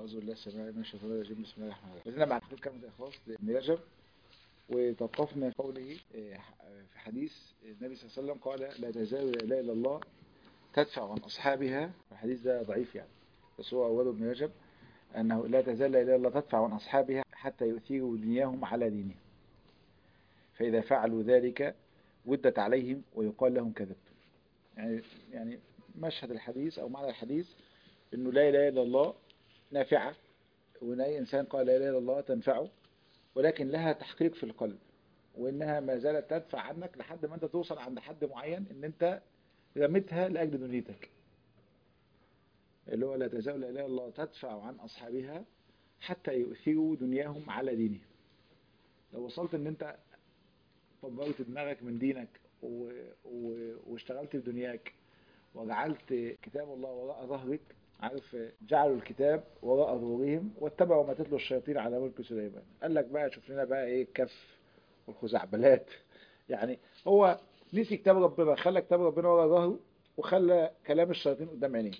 أعوذ بالله السميع العليم من الشيطان الرجيم بسم الله الرحمن الرحيم بدنا مع تحقيق كلمة الإخلاص لابن رجب وتوقفنا في قوله في حديث النبي صلى الله عليه وسلم قال لا تزال لا إله إلا الله تدفع عن أصحابها الحديث ده ضعيف يعني بس هو أوله ابن رجب أنه لا تزال لا إله إلا الله تدفع عن أصحابها حتى يؤثروا دنياهم على دينهم فإذا فعلوا ذلك ودت عليهم ويقال لهم كذبتم يعني يعني مشهد الحديث أو معنى الحديث إنه لا إله إلا الله نافعة وإن أي إنسان قال لا إله إلا الله تنفعه ولكن لها تحقيق في القلب وإنها ما زالت تدفع عنك لحد ما أنت توصل عند حد معين إن أنت رميتها لأجل دنيتك اللي هو لا تزال لا إله إلا الله تدفع عن أصحابها حتى يؤثروا دنياهم على دينهم لو وصلت إن أنت طبقت دماغك من دينك و... و... واشتغلت في دنياك وجعلت كتاب الله وراء ظهرك عارف جعلوا الكتاب وراء ظهورهم واتبعوا ما تتلو الشياطين على ملك سليمان قال لك بقى شوف لنا بقى ايه الكف والخزعبلات يعني هو نسي كتاب ربنا خلى كتاب ربنا ورا ظهره وخلى كلام الشياطين قدام عينيه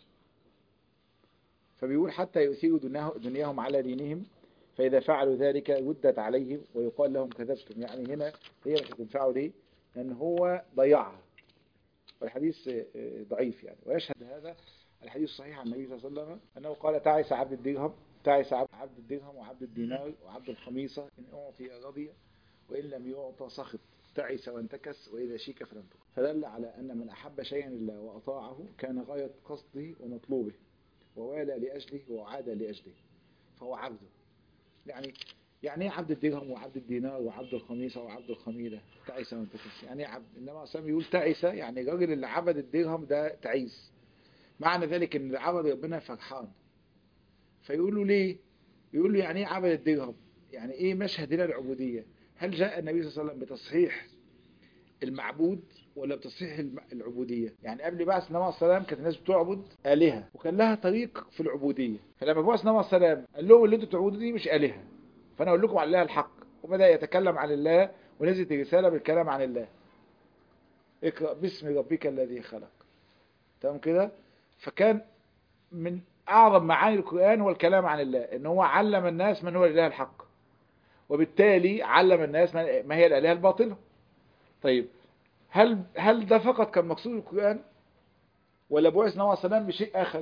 فبيقول حتى يؤثروا دنياهم على دينهم فإذا فعلوا ذلك ردت عليهم ويقال لهم كذبتم يعني هنا هي مش هتنفعوا ليه لأن هو ضيعها والحديث ضعيف يعني ويشهد هذا الحديث الصحيح عن النبي صلى الله عليه وسلم أنه قال تعس عبد الدرهم تعس عبد الدرهم وعبد الدينار وعبد الخميصة إن أعطي رضي وإن لم يعطى سخط تعس وانتكس وإذا شيك فلم تكن فدل على أن من أحب شيئا لله وأطاعه كان غاية قصده ومطلوبه ووالى لأجله وعاد لأجله فهو عبده يعني يعني ايه عبد الدرهم وعبد الدينار وعبد الخميصة وعبد الخميلة تعيسة وانتكس يعني عبد انما اسلام يقول تعيسة يعني الراجل اللي عبد الدرهم ده تعيس معنى ذلك ان اللي عبد ربنا فرحان فيقولوا ليه يقول له يعني ايه عبد الدرهم يعني ايه مشهد هنا العبودية هل جاء النبي صلى الله عليه وسلم بتصحيح المعبود ولا بتصحيح العبودية يعني قبل بعث النبي عليه السلام كانت الناس بتعبد آلهة وكان لها طريق في العبودية فلما بعث النبي عليه السلام قال لهم اللي انتوا تعبدوا دي مش آلهة فانا اقول لكم عن الله الحق وبدأ يتكلم عن الله ونزلت الرسالة بالكلام عن الله اقرأ باسم ربك الذي خلق تمام كده فكان من اعظم معاني القرآن هو الكلام عن الله ان هو علم الناس من هو الاله الحق وبالتالي علم الناس ما هي الالهه الباطله طيب هل هل ده فقط كان مقصود القرآن ولا بعث النبي عليه السلام بشيء آخر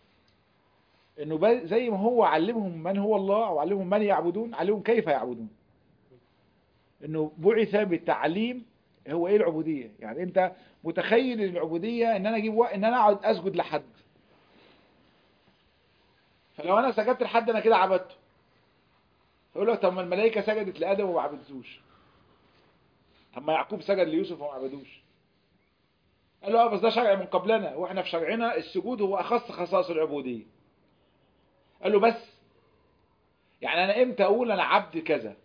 انه زي ما هو علمهم من هو الله او علمهم من يعبدون علمهم كيف يعبدون انه بعث بالتعليم هو ايه العبودية يعني انت متخيل العبودية ان انا اجيب وقت ان انا اقعد اسجد لحد فلو انا سجدت لحد انا كده عبدته يقول لك طب ما الملائكة سجدت لآدم وما عبدتوش طب ما يعقوب سجد ليوسف وما عبدوش قال له اه بس ده شرع من قبلنا واحنا في شرعنا السجود هو اخص خصائص العبودية قال له بس يعني انا امتى اقول انا عبد كذا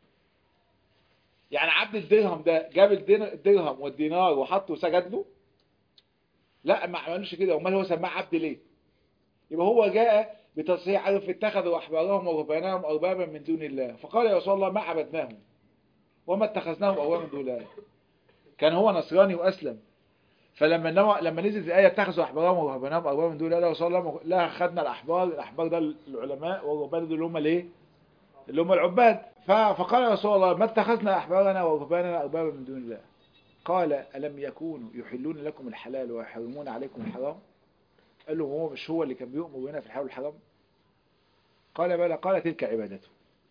يعني عبد الدرهم ده جاب الدرهم والدينار وحطه وسجد له لا ما عملوش كده امال هو سماه عبد ليه يبقى هو جاء بتصحيح عرف اتخذوا احبارهم ورهبانهم اربابا من دون الله فقال يا رسول الله ما عبدناهم وما اتخذناهم أولا من دون الله كان هو نصراني وأسلم فلما نوع لما نزلت الآية اتخذوا أحبارهم ورهبانهم أربابا من دون الله وصلى الله لا خدنا الأحبار الأحبار ده العلماء والرهبان دول اللي هم الايه اللي هم العباد فقال يا رسول الله ما اتخذنا أحبارنا ورهباننا أربابا من دون الله قال ألم يكونوا يحلون لكم الحلال ويحرمون عليكم الحرام قال له هو مش هو اللي كان بيؤمر هنا في الحلال والحرام قال بلى قال تلك عبادته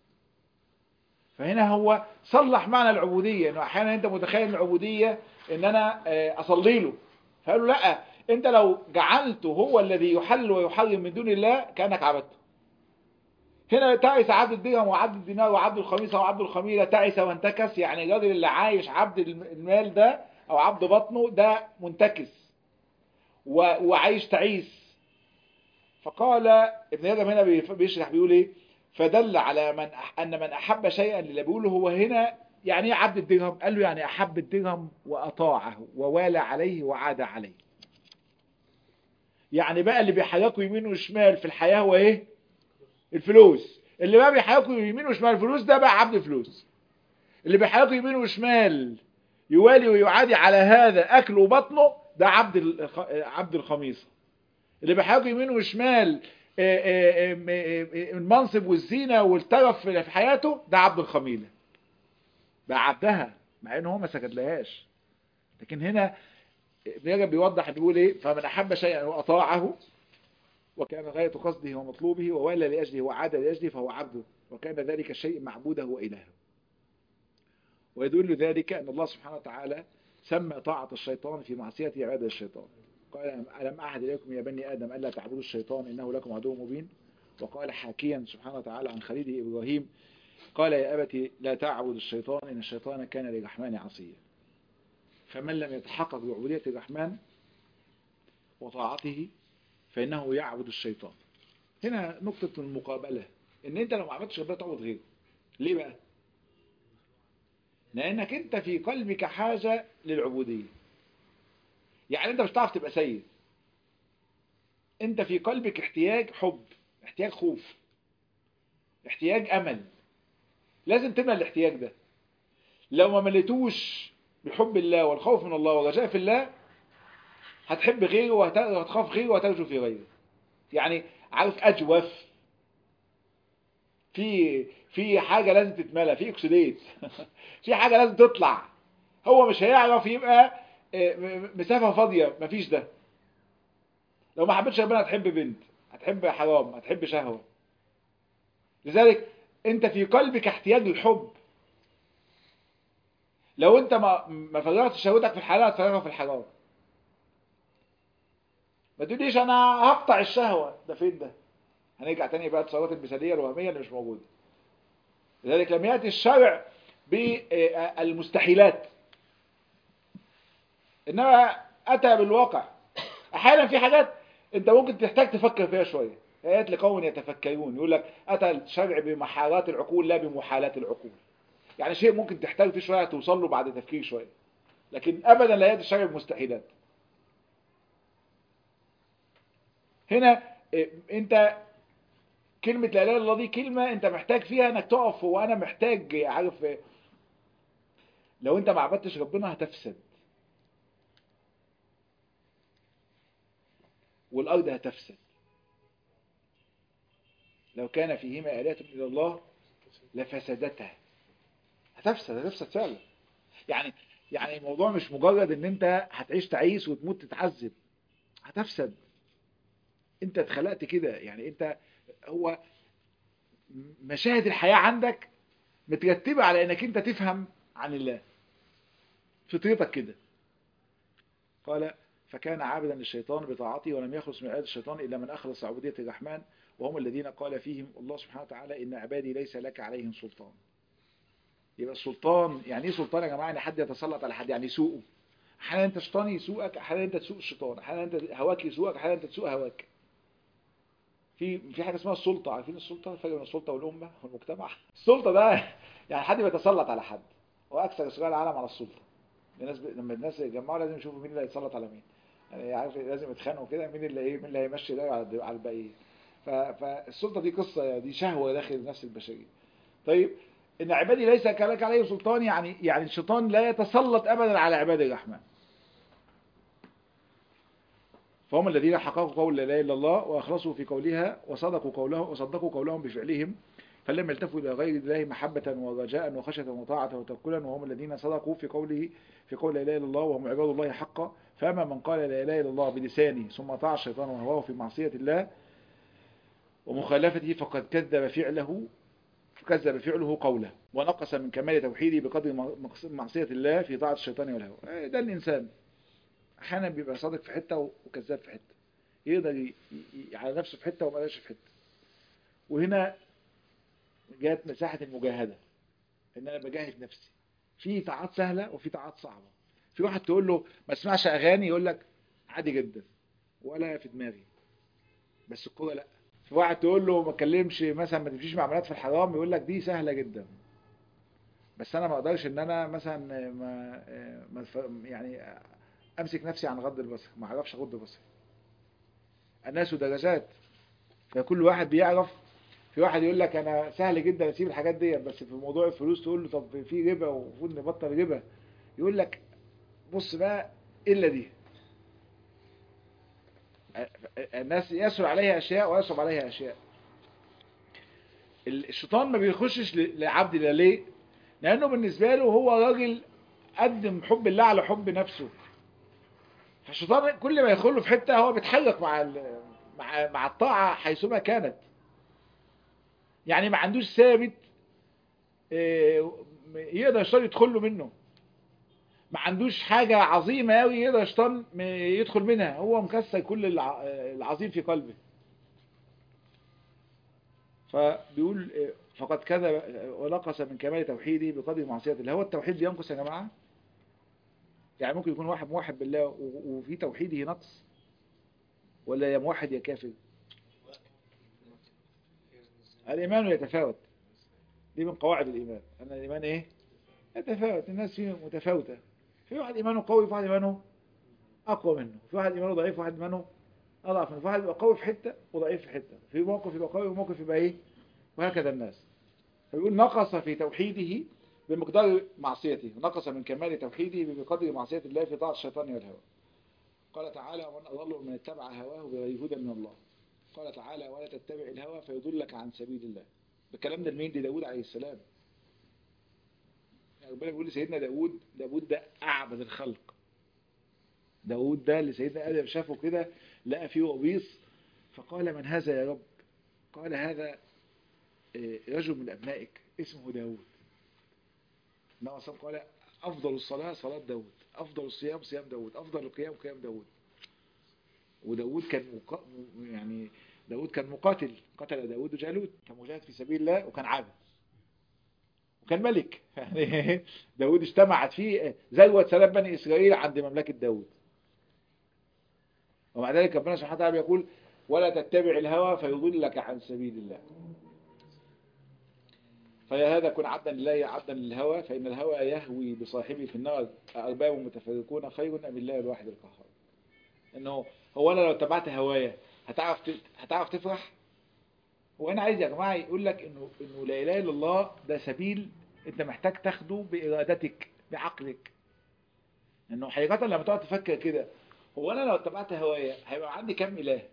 فهنا هو صلح معنى العبودية انه احيانا انت متخيل العبودية ان انا اصلي له فقالوا لا انت لو جعلته هو الذي يحل ويحرم من دون الله كأنك عبدته هنا تعس عبد الدرهم وعبد الدينار وعبد الخميصة وعبد الخميلة تعس وانتكس يعني الراجل اللي عايش عبد المال ده او عبد بطنه ده منتكس وعايش تعيس فقال ابن ادم هنا بيشرح بيقول ايه فدل على من أح أن من أحب شيئا اللي بيقوله هو هنا يعني ايه عبد الدرهم قال له يعني أحب الدرهم وأطاعه ووالى عليه وعاد عليه يعني بقى اللي بيحركوا يمين وشمال في الحياة هو ايه الفلوس اللي بقى بيحركوا يمين وشمال الفلوس ده بقى عبد الفلوس اللي بيحركوا يمين وشمال يوالي ويعادي على هذا أكل وبطنه ده عبد عبد الخميصة اللي بيحركوا يمين وشمال المنصب والزينة والترف في حياته ده عبد الخميلة بقى عبدها مع ان هو ما سجدلهاش لكن هنا ابن رجب بيوضح بيقول ايه فمن احب شيئا واطاعه وكان غاية قصده ومطلوبه وولى لأجله وعاد لأجله فهو عبده وكان ذلك الشيء معبوده وإلهه ويدل ذلك أن الله سبحانه وتعالى سمى طاعة الشيطان في معصية عبادة الشيطان قال ألم أعهد إليكم يا بني آدم ألا تعبدوا الشيطان إنه لكم عدو مبين وقال حاكيا سبحانه وتعالى عن خليله إبراهيم قال يا أبت لا تعبد الشيطان إن الشيطان كان للرحمن عصيا فمن لم يتحقق بعبودية الرحمن وطاعته فإنه يعبد الشيطان هنا نقطة المقابلة إن أنت لو ما عبدتش ربنا تعبد غيره ليه بقى؟ لأنك أنت في قلبك حاجة للعبودية يعني أنت مش هتعرف تبقى سيد أنت في قلبك احتياج حب احتياج خوف احتياج أمل لازم تملى الاحتياج ده لو ما مليتوش بحب الله والخوف من الله والرجاء في الله هتحب غيره وهتخاف غيره وهترجو في غيره يعني عارف أجوف في في حاجة لازم تتملى في اكسديت في حاجة لازم تطلع هو مش هيعرف يبقى مسافة فاضية مفيش ده لو ما حبيتش ربنا هتحب بنت هتحب حرام هتحب شهوة لذلك انت في قلبك احتياج للحب لو انت ما ما فرغتش شهوتك في الحلال هتفرغها في الحرام ما تقوليش انا هقطع الشهوة ده فين ده هنرجع تاني بقى التصورات المثالية الوهمية اللي مش موجودة لذلك لم يأتي الشرع بالمستحيلات إنما أتى بالواقع أحيانا في حاجات أنت ممكن تحتاج تفكر فيها شوية آيات لقوم يتفكرون يقول لك أتى الشرع بمحارات العقول لا بمحالات العقول يعني شيء ممكن تحتاج فيه شوية توصل له بعد تفكير شوية لكن أبدا لا يأتي الشرع بمستحيلات هنا أنت كلمة لا اله الا الله دي كلمة انت محتاج فيها انك تقف وانا محتاج عارف لو انت ما عبدتش ربنا هتفسد والارض هتفسد لو كان فيهما آلهة إلا الله لفسدتها هتفسد هتفسد فعلا يعني يعني الموضوع مش مجرد ان انت هتعيش تعيس وتموت تتعذب هتفسد انت اتخلقت كده يعني انت هو مشاهد الحياة عندك مترتبة على انك انت تفهم عن الله فطرتك كده قال فكان عابدا للشيطان بطاعته ولم يخلص من عبادة الشيطان إلا من أخلص عبودية الرحمن وهم الذين قال فيهم الله سبحانه وتعالى إن عبادي ليس لك عليهم سلطان يبقى السلطان يعني ايه سلطان يا جماعة يعني حد يتسلط على حد يعني يسوقه احيانا انت شيطان يسوقك احيانا انت تسوق الشيطان احيانا انت هواك يسوقك احيانا انت تسوق هواك في في حاجه اسمها السلطه عارفين السلطه الفرق بين السلطه والامه والمجتمع السلطه ده يعني حد بيتسلط على حد واكثر اسرار العالم على السلطه الناس ب... لما الناس يتجمعوا لازم يشوفوا مين اللي هيتسلط على مين يعني عارف لازم يتخانقوا كده مين اللي ايه مين اللي هيمشي ده على على الباقيين ف... فالسلطه دي قصه دي شهوه داخل النفس البشريه طيب ان عبادي ليس لك عليه سلطان يعني يعني الشيطان لا يتسلط ابدا على عباد الرحمن فهم الذين حققوا قول لا اله الا الله واخلصوا في قولها وصدقوا قولهم وصدقوا قولهم بفعلهم فلم يلتفوا الى غير الله محبة ورجاء وخشية وطاعة وتوكلا وهم الذين صدقوا في قوله في قول لا اله الا الله وهم عباد الله حقا فاما من قال لا اله الا الله بلسانه ثم طاع الشيطان وهواه في معصية الله ومخالفته فقد كذب فعله كذب فعله قوله ونقص من كمال توحيده بقدر معصية الله في طاعة الشيطان والهوى ده الإنسان أحيانا بيبقى صادق في حتة وكذاب في حتة يقدر على نفسه في حتة وما قالش في حتة وهنا جاءت مساحة المجاهدة إن أنا بجاهد نفسي في طاعات سهلة وفي طاعات صعبة في واحد تقول له ما اسمعش أغاني يقول لك عادي جدا ولا في دماغي بس الكورة لأ في واحد تقول له ما تكلمش مثلا ما تمشيش مع بنات في الحرام يقول لك دي سهلة جدا بس انا ما اقدرش ان انا مثلا ما, ما يعني امسك نفسي عن غض البصر ما اعرفش اغض بصري الناس درجات فكل واحد بيعرف في واحد يقول لك انا سهل جدا اسيب الحاجات دي بس في موضوع الفلوس تقول له طب في ربا ومفروض نبطل ربا يقول لك بص بقى الا دي الناس يسهل عليها أشياء ويصعب عليها أشياء الشيطان ما بيخشش لعبد الله ليه لأنه بالنسبة له هو راجل قدم حب الله على حب نفسه فالشيطان كل ما يدخل له في حتة هو بيتحرك مع مع مع الطاعة حيثما كانت يعني ما عندوش ثابت يقدر الشيطان يدخل له منه ما عندوش حاجة عظيمة قوي يقدر الشيطان يدخل منها هو مكسر كل العظيم في قلبه فبيقول فقد كذب ونقص من كمال توحيده بقدر معصية الله هو التوحيد بينقص يا جماعة يعني ممكن يكون واحد موحد بالله وفي توحيده نقص ولا يا موحد يا كافر الإيمان يتفاوت دي من قواعد الإيمان أن الإيمان إيه يتفاوت الناس فيه متفاوتة في واحد إيمانه قوي في واحد إيمانه أقوى منه في واحد إيمانه ضعيف في واحد إيمانه أضعف منه في واحد يبقى قوي في حتة وضعيف في حتة في موقف يبقى قوي وموقف يبقى إيه وهكذا الناس فيقول نقص في توحيده بمقدار معصيته نقص من كمال توحيده بقدر معصية الله في طاعة الشيطان والهوى قال تعالى ومن أضل من اتبع هواه بغير هدى من الله قال تعالى ولا تتبع الهوى فيضلك عن سبيل الله الكلام ده لمين لداود عليه السلام يعني ربنا بيقول لسيدنا داود داود ده أعبد الخلق داود ده اللي سيدنا آدم شافه كده لقى فيه وبيص فقال من هذا يا رب قال هذا رجل من أبنائك اسمه داود النبي صلى الله عليه وسلم قال أفضل الصلاة صلاة داود أفضل الصيام صيام داود أفضل القيام قيام داود وداود كان مق... يعني داود كان مقاتل قتل داود جالوت كان مجاهد في سبيل الله وكان عابد وكان ملك يعني داود اجتمعت فيه زلوة سلام بني إسرائيل عند مملكة داود ومع ذلك ربنا سبحانه وتعالى يقول ولا تتبع الهوى فيضلك عن سبيل الله فيا هذا كن عبدا لله عبدا للهوى فإن الهوى يهوي بصاحبه في النار أرباب متفرقون خير أم الله الواحد القهار إنه هو أنا لو اتبعت هوايا هتعرف هتعرف تفرح وأنا عايز يا جماعة يقول لك إنه إنه لا إله إلا الله ده سبيل أنت محتاج تاخده بإرادتك بعقلك إنه حقيقة لما تقعد تفكر كده هو أنا لو اتبعت هوايا هيبقى عندي كم إله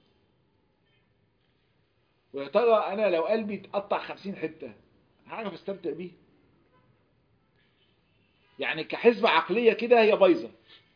ويا ترى أنا لو قلبي اتقطع خمسين حتة هعرف استمتع بيه يعني كحسبة عقلية كده هي بايظة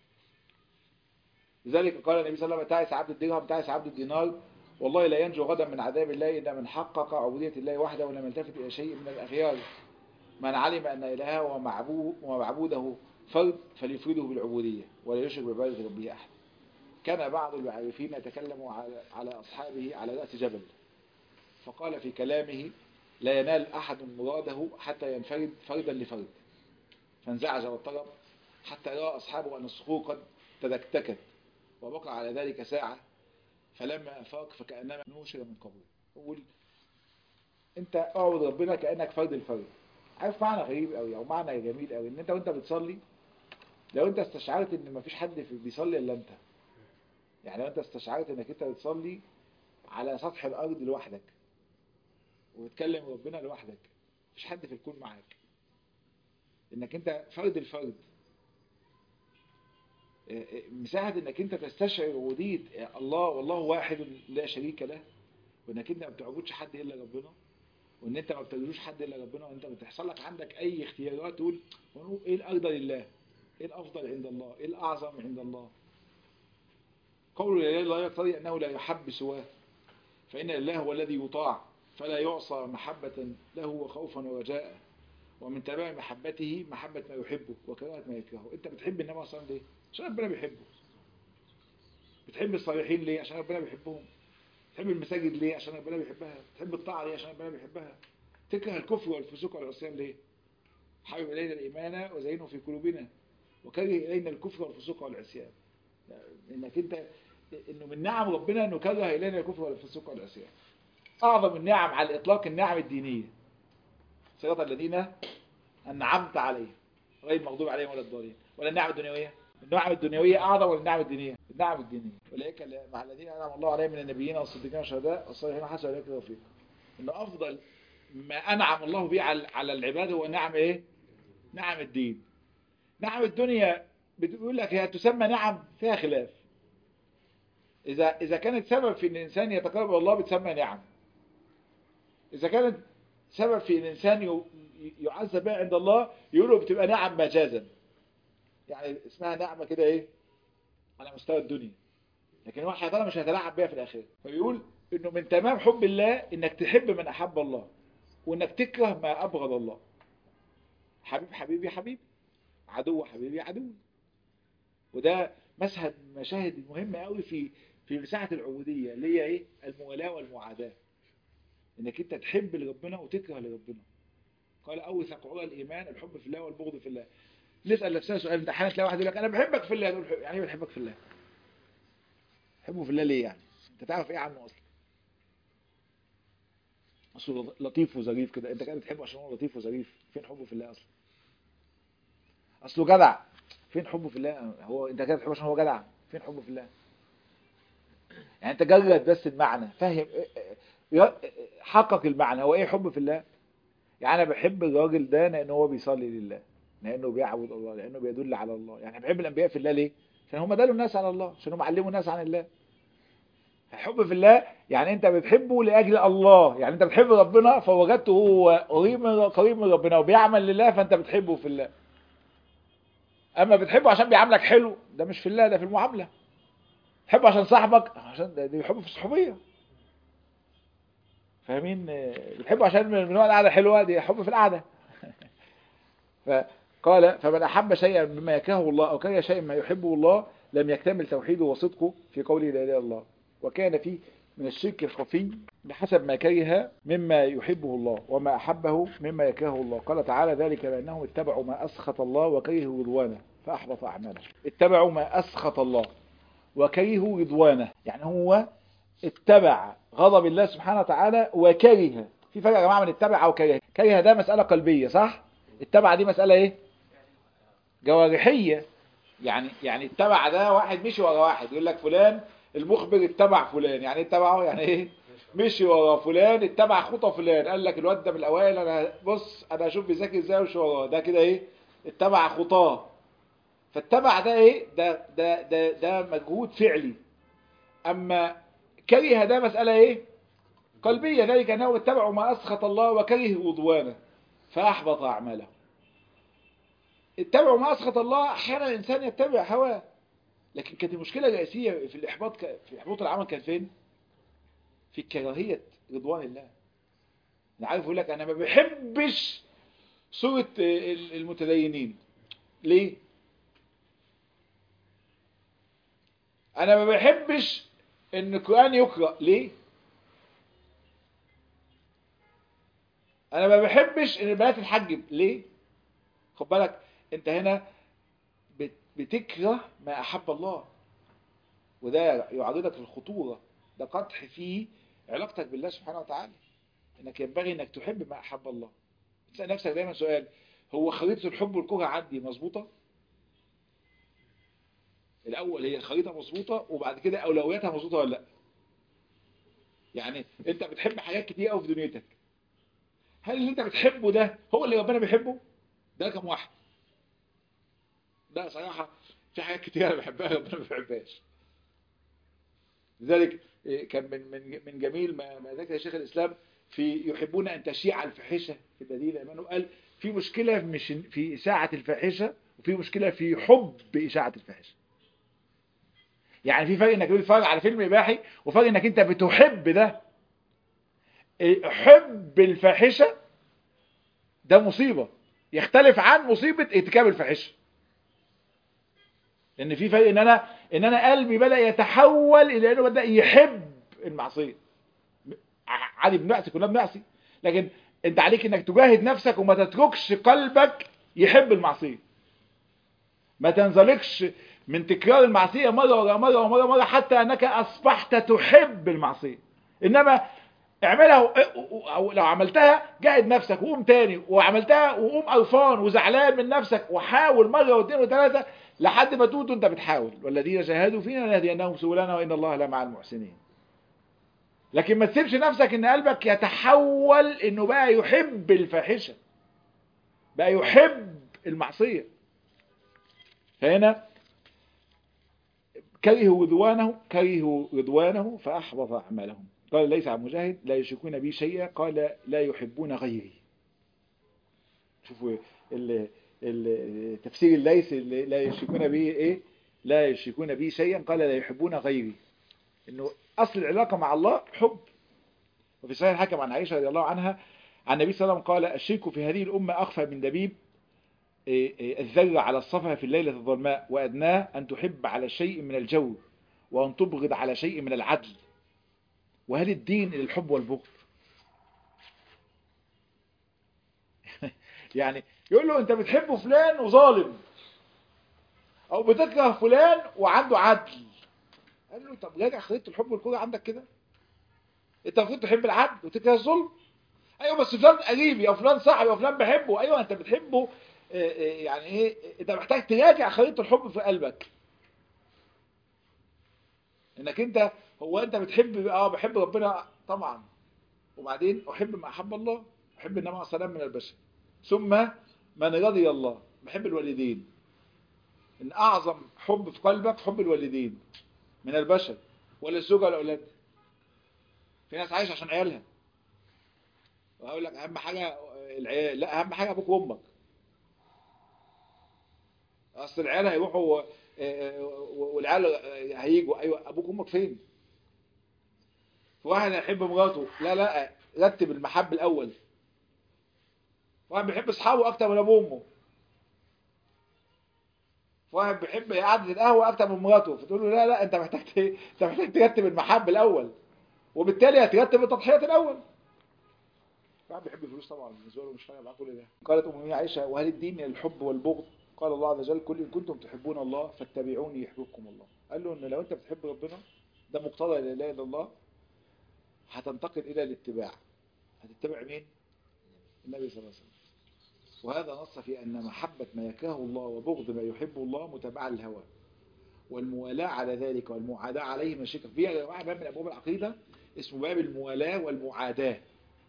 لذلك قال النبي صلى الله عليه وسلم تعس عبد الدرهم تعس عبد الدينار والله لا ينجو غدا من عذاب الله إلا من حقق عبودية الله وحده ولم يلتفت إلى شيء من الأخيار من علم أن إلهه ومعبوده فرد فليفرده بالعبودية ولا يشرك بعبادة ربه أحد كان بعض المعرفين يتكلم على أصحابه على رأس جبل فقال في كلامه لا ينال أحد مراده حتى ينفرد فردا لفرد فانزعج واضطرب حتى رأى أصحابه أن الصخور قد تدكتكت وبقى على ذلك ساعة فلما أفاق فكأنما نوشر من قبول يقول أنت أعبد ربنا كأنك فرد الفرد عارف معنى غريب قوي أو معنى جميل قوي إن أنت وأنت بتصلي لو أنت استشعرت إن مفيش حد بيصلي إلا أنت يعني لو أنت استشعرت إنك أنت بتصلي على سطح الأرض لوحدك وتكلم ربنا لوحدك مفيش حد في الكون معاك انك انت فرد الفرد مساعد انك انت تستشعر عبودية الله والله واحد لا شريك له وانك انت ما بتعبدش حد الا ربنا وان انت ما بترجوش حد الا ربنا وانت بتحصل لك عندك اي اختيارات تقول ايه الارضى لله ايه الافضل عند الله ايه الاعظم عند الله قول لا اله الا الله يقتضي انه لا يحب سواه فان الله هو الذي يطاع فلا يعصى محبة له وخوفا ورجاء ومن تبع محبته محبة ما يحبه وكراهة ما يكرهه انت بتحب النبي صلى الله عليه وسلم ليه عشان ربنا بيحبه بتحب الصالحين ليه عشان ربنا بيحبهم بتحب المساجد ليه عشان ربنا بيحبها بتحب الطاعة ليه عشان ربنا بيحبها تكره الكفر والفسوق والعصيان ليه حبب إلينا الإيمان وزينه في قلوبنا وكره إلينا الكفر والفسوق والعصيان انك انت انه من نعم ربنا انه كره إلينا الكفر والفسوق والعصيان أعظم النعم على الإطلاق النعم الدينية صراط الذين أنعمت عليهم غير المغضوب عليهم ولا الضالين ولا النعم الدنيوية النعم الدنيوية أعظم ولا النعم الدينية النعم الدينية أولئك مع الذين أنعم الله عليهم من النبيين والصديقين والشهداء والصالحين حسن أولئك رفيقا إنه أفضل ما أنعم الله به على العباد هو نعم إيه نعم الدين نعم الدنيا بتقول لك هي تسمى نعم فيها خلاف إذا إذا كانت سبب في إن الإنسان يتقرب إلى الله بتسمى نعم إذا كانت سبب في إن الإنسان ي- يعذب بها عند الله يقولوا بتبقى نعم مجازا يعني اسمها نعمة كده إيه على مستوى الدنيا لكن هو الحيطانة مش هيتلاعب بيها في الآخرة فبيقول إنه من تمام حب الله إنك تحب من أحب الله وإنك تكره ما أبغض الله حبيب حبيبي حبيبي عدو حبيبي عدوي وده مشهد من المشاهد المهمة قوي في في مساحة العبودية اللي هي ايه الموالاة والمعاداة انك انت تحب لربنا وتكره لربنا قال اوثق عرى الايمان الحب في الله والبغض في الله نسأل نفسنا سؤال انت احيانا تلاقي واحد يقول لك انا بحبك في الله نقول يعني ايه بتحبك في الله تحبه في الله ليه يعني انت تعرف ايه عنه اصلا اصله لطيف وظريف كده انت كده بتحبه عشان هو لطيف وظريف فين حبه في الله اصلا اصله جدع فين حبه في الله هو انت كده بتحبه عشان هو جدع فين حبه في الله يعني انت جرد بس المعنى فاهم حقق المعنى هو ايه حب في الله يعني انا بحب الراجل ده لان هو بيصلي لله لانه بيعبد الله لانه بيدل على الله يعني بحب الانبياء في الله ليه عشان هم دلوا الناس على الله عشان هم علموا الناس عن الله الحب في الله يعني انت بتحبه لاجل الله يعني انت بتحب ربنا فوجدته هو قريب من قريب من ربنا وبيعمل لله فانت بتحبه في الله اما بتحبه عشان بيعاملك حلو ده مش في الله ده في المعامله تحبه عشان صاحبك عشان ده بيحبه في الصحوبيه فاهمين بتحبه عشان من نوع القعده حلوه دي حب في القعده فقال فمن احب شيئا مما يكرهه الله او كره شيئا ما يحبه الله لم يكتمل توحيده وصدقه في قوله لا اله الا الله وكان فيه من الشرك الخفي بحسب ما كره مما يحبه الله وما أحبه مما يكرهه الله قال تعالى ذلك بأنهم اتبعوا ما أسخط الله وكرهوا رضوانه فأحبط أعماله اتبعوا ما أسخط الله وكرهوا رضوانه يعني هو اتبع غضب الله سبحانه وتعالى وكره في فرق يا جماعة من اتبع وكره كره ده مسألة قلبية صح اتبع دي مسألة ايه جوارحية يعني يعني اتبع ده واحد مشي ورا واحد يقول لك فلان المخبر اتبع فلان يعني اتبعه يعني ايه مشي ورا فلان اتبع خطى فلان قال لك الواد ده من الاوائل انا بص انا اشوف بيذاكر ازاي ومش وراه ده كده ايه اتبع خطاه فاتبع ده ايه ده ده ده ده مجهود فعلي اما كره ده مسألة ايه قلبية ذلك انه اتبعوا ما اسخط الله وكره رضوانه فاحبط اعماله اتبعوا ما اسخط الله احيانا الانسان يتبع هواه لكن كانت المشكلة الرئيسية في الإحباط ك... في إحباط العمل كان فين؟ في كراهية رضوان الله. أنا عارف يقول لك أنا ما بحبش صورة المتدينين. ليه؟ أنا ما بحبش إن القرآن يقرأ، ليه؟ أنا ما بحبش إن البنات تتحجب، ليه؟ خد بالك أنت هنا بتكره ما أحب الله وده يعرضك للخطورة ده قدح في علاقتك بالله سبحانه وتعالى انك ينبغي انك تحب ما أحب الله تسأل نفسك دايما سؤال هو خريطة الحب والكره عندي مظبوطة الأول هي الخريطة مظبوطة وبعد كده أولوياتها مظبوطة ولا لا يعني انت بتحب حاجات كتير قوي في دنيتك هل اللي انت بتحبه ده هو اللي ربنا بيحبه ده رقم واحد ده صراحة في حاجات كتير انا بحبها ربنا ما بيحبهاش لذلك كان من من من جميل ما ما ذكر شيخ الاسلام في يحبون ان تشيع الفاحشه في الذين امنوا قال في مشكله مش في اشاعه الفاحشه وفي مشكله في حب اشاعه الفاحشه يعني في فرق انك تتفرج على فيلم اباحي وفرق انك انت بتحب ده حب الفاحشه ده مصيبه يختلف عن مصيبه ارتكاب الفاحشه لان في فرق ان انا ان انا قلبي بدا يتحول الى انه بدا يحب المعصيه عادي بنعصي كلنا بنعصي لكن انت عليك انك تجاهد نفسك وما تتركش قلبك يحب المعصيه ما تنزلقش من تكرار المعصيه مره ورا مره ومره مره حتى انك اصبحت تحب المعصيه انما اعملها او لو عملتها جاهد نفسك وقوم تاني وعملتها وقوم قرفان وزعلان من نفسك وحاول مره واثنين وثلاثه لحد ما تموت وانت بتحاول والذين جاهدوا فينا لنهدينهم سبلنا وان الله لمع المحسنين لكن ما تسيبش نفسك ان قلبك يتحول انه بقى يحب الفاحشه بقى يحب المعصيه فهنا كرهوا رضوانه كرهوا رضوانه فأحبط أعمالهم قال ليس عن مجاهد لا يشركون بي شيئا قال لا يحبون غيري شوفوا ال ال تفسير الليث اللي لا يشركون به ايه لا يشركون به شيئا قال لا يحبون غيري انه اصل العلاقه مع الله حب وفي صحيح الحكم عن عائشه رضي الله عنها عن النبي صلى الله عليه وسلم قال الشرك في هذه الامه اخفى من دبيب الذرة على الصفا في الليلة الظلماء وأدناه أن تحب على شيء من الجو وأن تبغض على شيء من العدل وهل الدين إلى الحب والبغض يعني يقول له أنت بتحب فلان وظالم أو بتكره فلان وعنده عدل قال له طب راجع خريطة الحب والكره عندك كده أنت المفروض تحب العدل وتكره الظلم أيوه بس فلان قريبي أو فلان صاحبي أو فلان بحبه أيوه أنت بتحبه يعني ايه انت محتاج تراجع خريطه الحب في قلبك انك انت هو انت بتحب اه بحب ربنا طبعا وبعدين احب ما احب الله احب النبي عليه السلام من البشر ثم من رضي الله بحب الوالدين ان اعظم حب في قلبك حب الوالدين من البشر ولا الزوجه ولا الاولاد في ناس عايشه عشان عيالها واقول لك اهم حاجه العيال لا اهم حاجه ابوك وامك اصل العيال هيروحوا والعيال هيجوا ايوه ابوك وامك فين في واحد هيحب مراته لا لا رتب المحب الاول واحد بيحب اصحابه اكتر من ابوه وامه واحد بيحب قعده القهوه اكتر من مراته فتقول له لا لا انت محتاج انت محتاج ترتب المحب الاول وبالتالي هترتب التضحيات الاول واحد بيحب الفلوس طبعا بالنسبه له مش فارق معاه كل ده قالت ام عائشه وهل الدين الحب والبغض قال الله عز وجل كل إن كنتم تحبون الله فاتبعوني يحببكم الله قال له إن لو أنت بتحب ربنا ده مقتضى لا إله إلا الله هتنتقل إلى الاتباع هتتبع مين؟ النبي صلى الله عليه وسلم وهذا نص في أن محبة ما يكره الله وبغض ما يحب الله متابعة للهوى والموالاة على ذلك والمعاداة عليه من الشرك فيها يا جماعة باب من أبواب العقيدة اسمه باب الموالاة والمعاداة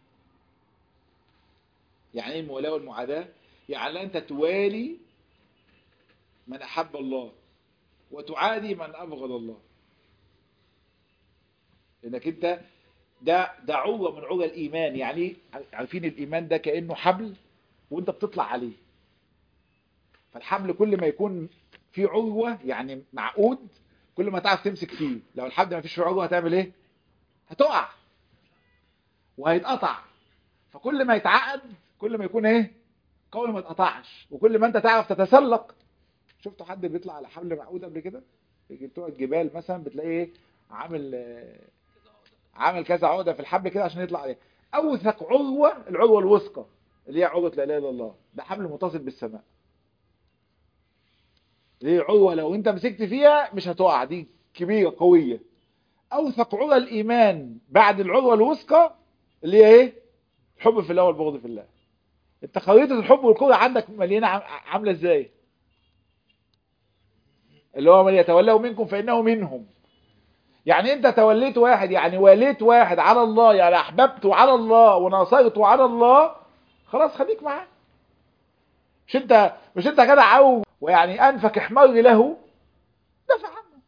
يعني ايه الموالاة والمعاداة؟ يعني أنت توالي من أحب الله وتعادي من أبغض الله لأنك أنت ده ده عروة من عروة الإيمان يعني عارفين الإيمان ده كأنه حبل وأنت بتطلع عليه فالحبل كل ما يكون فيه عروة يعني معقود كل ما تعرف تمسك فيه لو الحبل ما فيش فيه عروة هتعمل ايه هتقع وهيتقطع فكل ما يتعقد كل ما يكون ايه قوي ما يتقطعش وكل ما انت تعرف تتسلق شفتوا حد بيطلع على حبل معقود قبل كده بتوع الجبال مثلا بتلاقيه عامل عامل كذا عقده في الحبل كده عشان يطلع عليه اوثق عروه العروه الوثقى اللي هي عروه لا اله الا الله ده حبل متصل بالسماء دي عروه لو انت مسكت فيها مش هتقع دي كبيره قويه اوثق عروه الايمان بعد العروه الوثقى اللي هي ايه الحب في الله والبغض في الله انت خريطه الحب والكره عندك مليانه عامله ازاي اللي هو من يتولوا منكم فإنه منهم يعني انت توليت واحد يعني واليت واحد على الله يعني احببته على الله وناصرته على الله خلاص خليك معاه مش انت مش انت كده عو ويعني انفك احمر له دافع عنه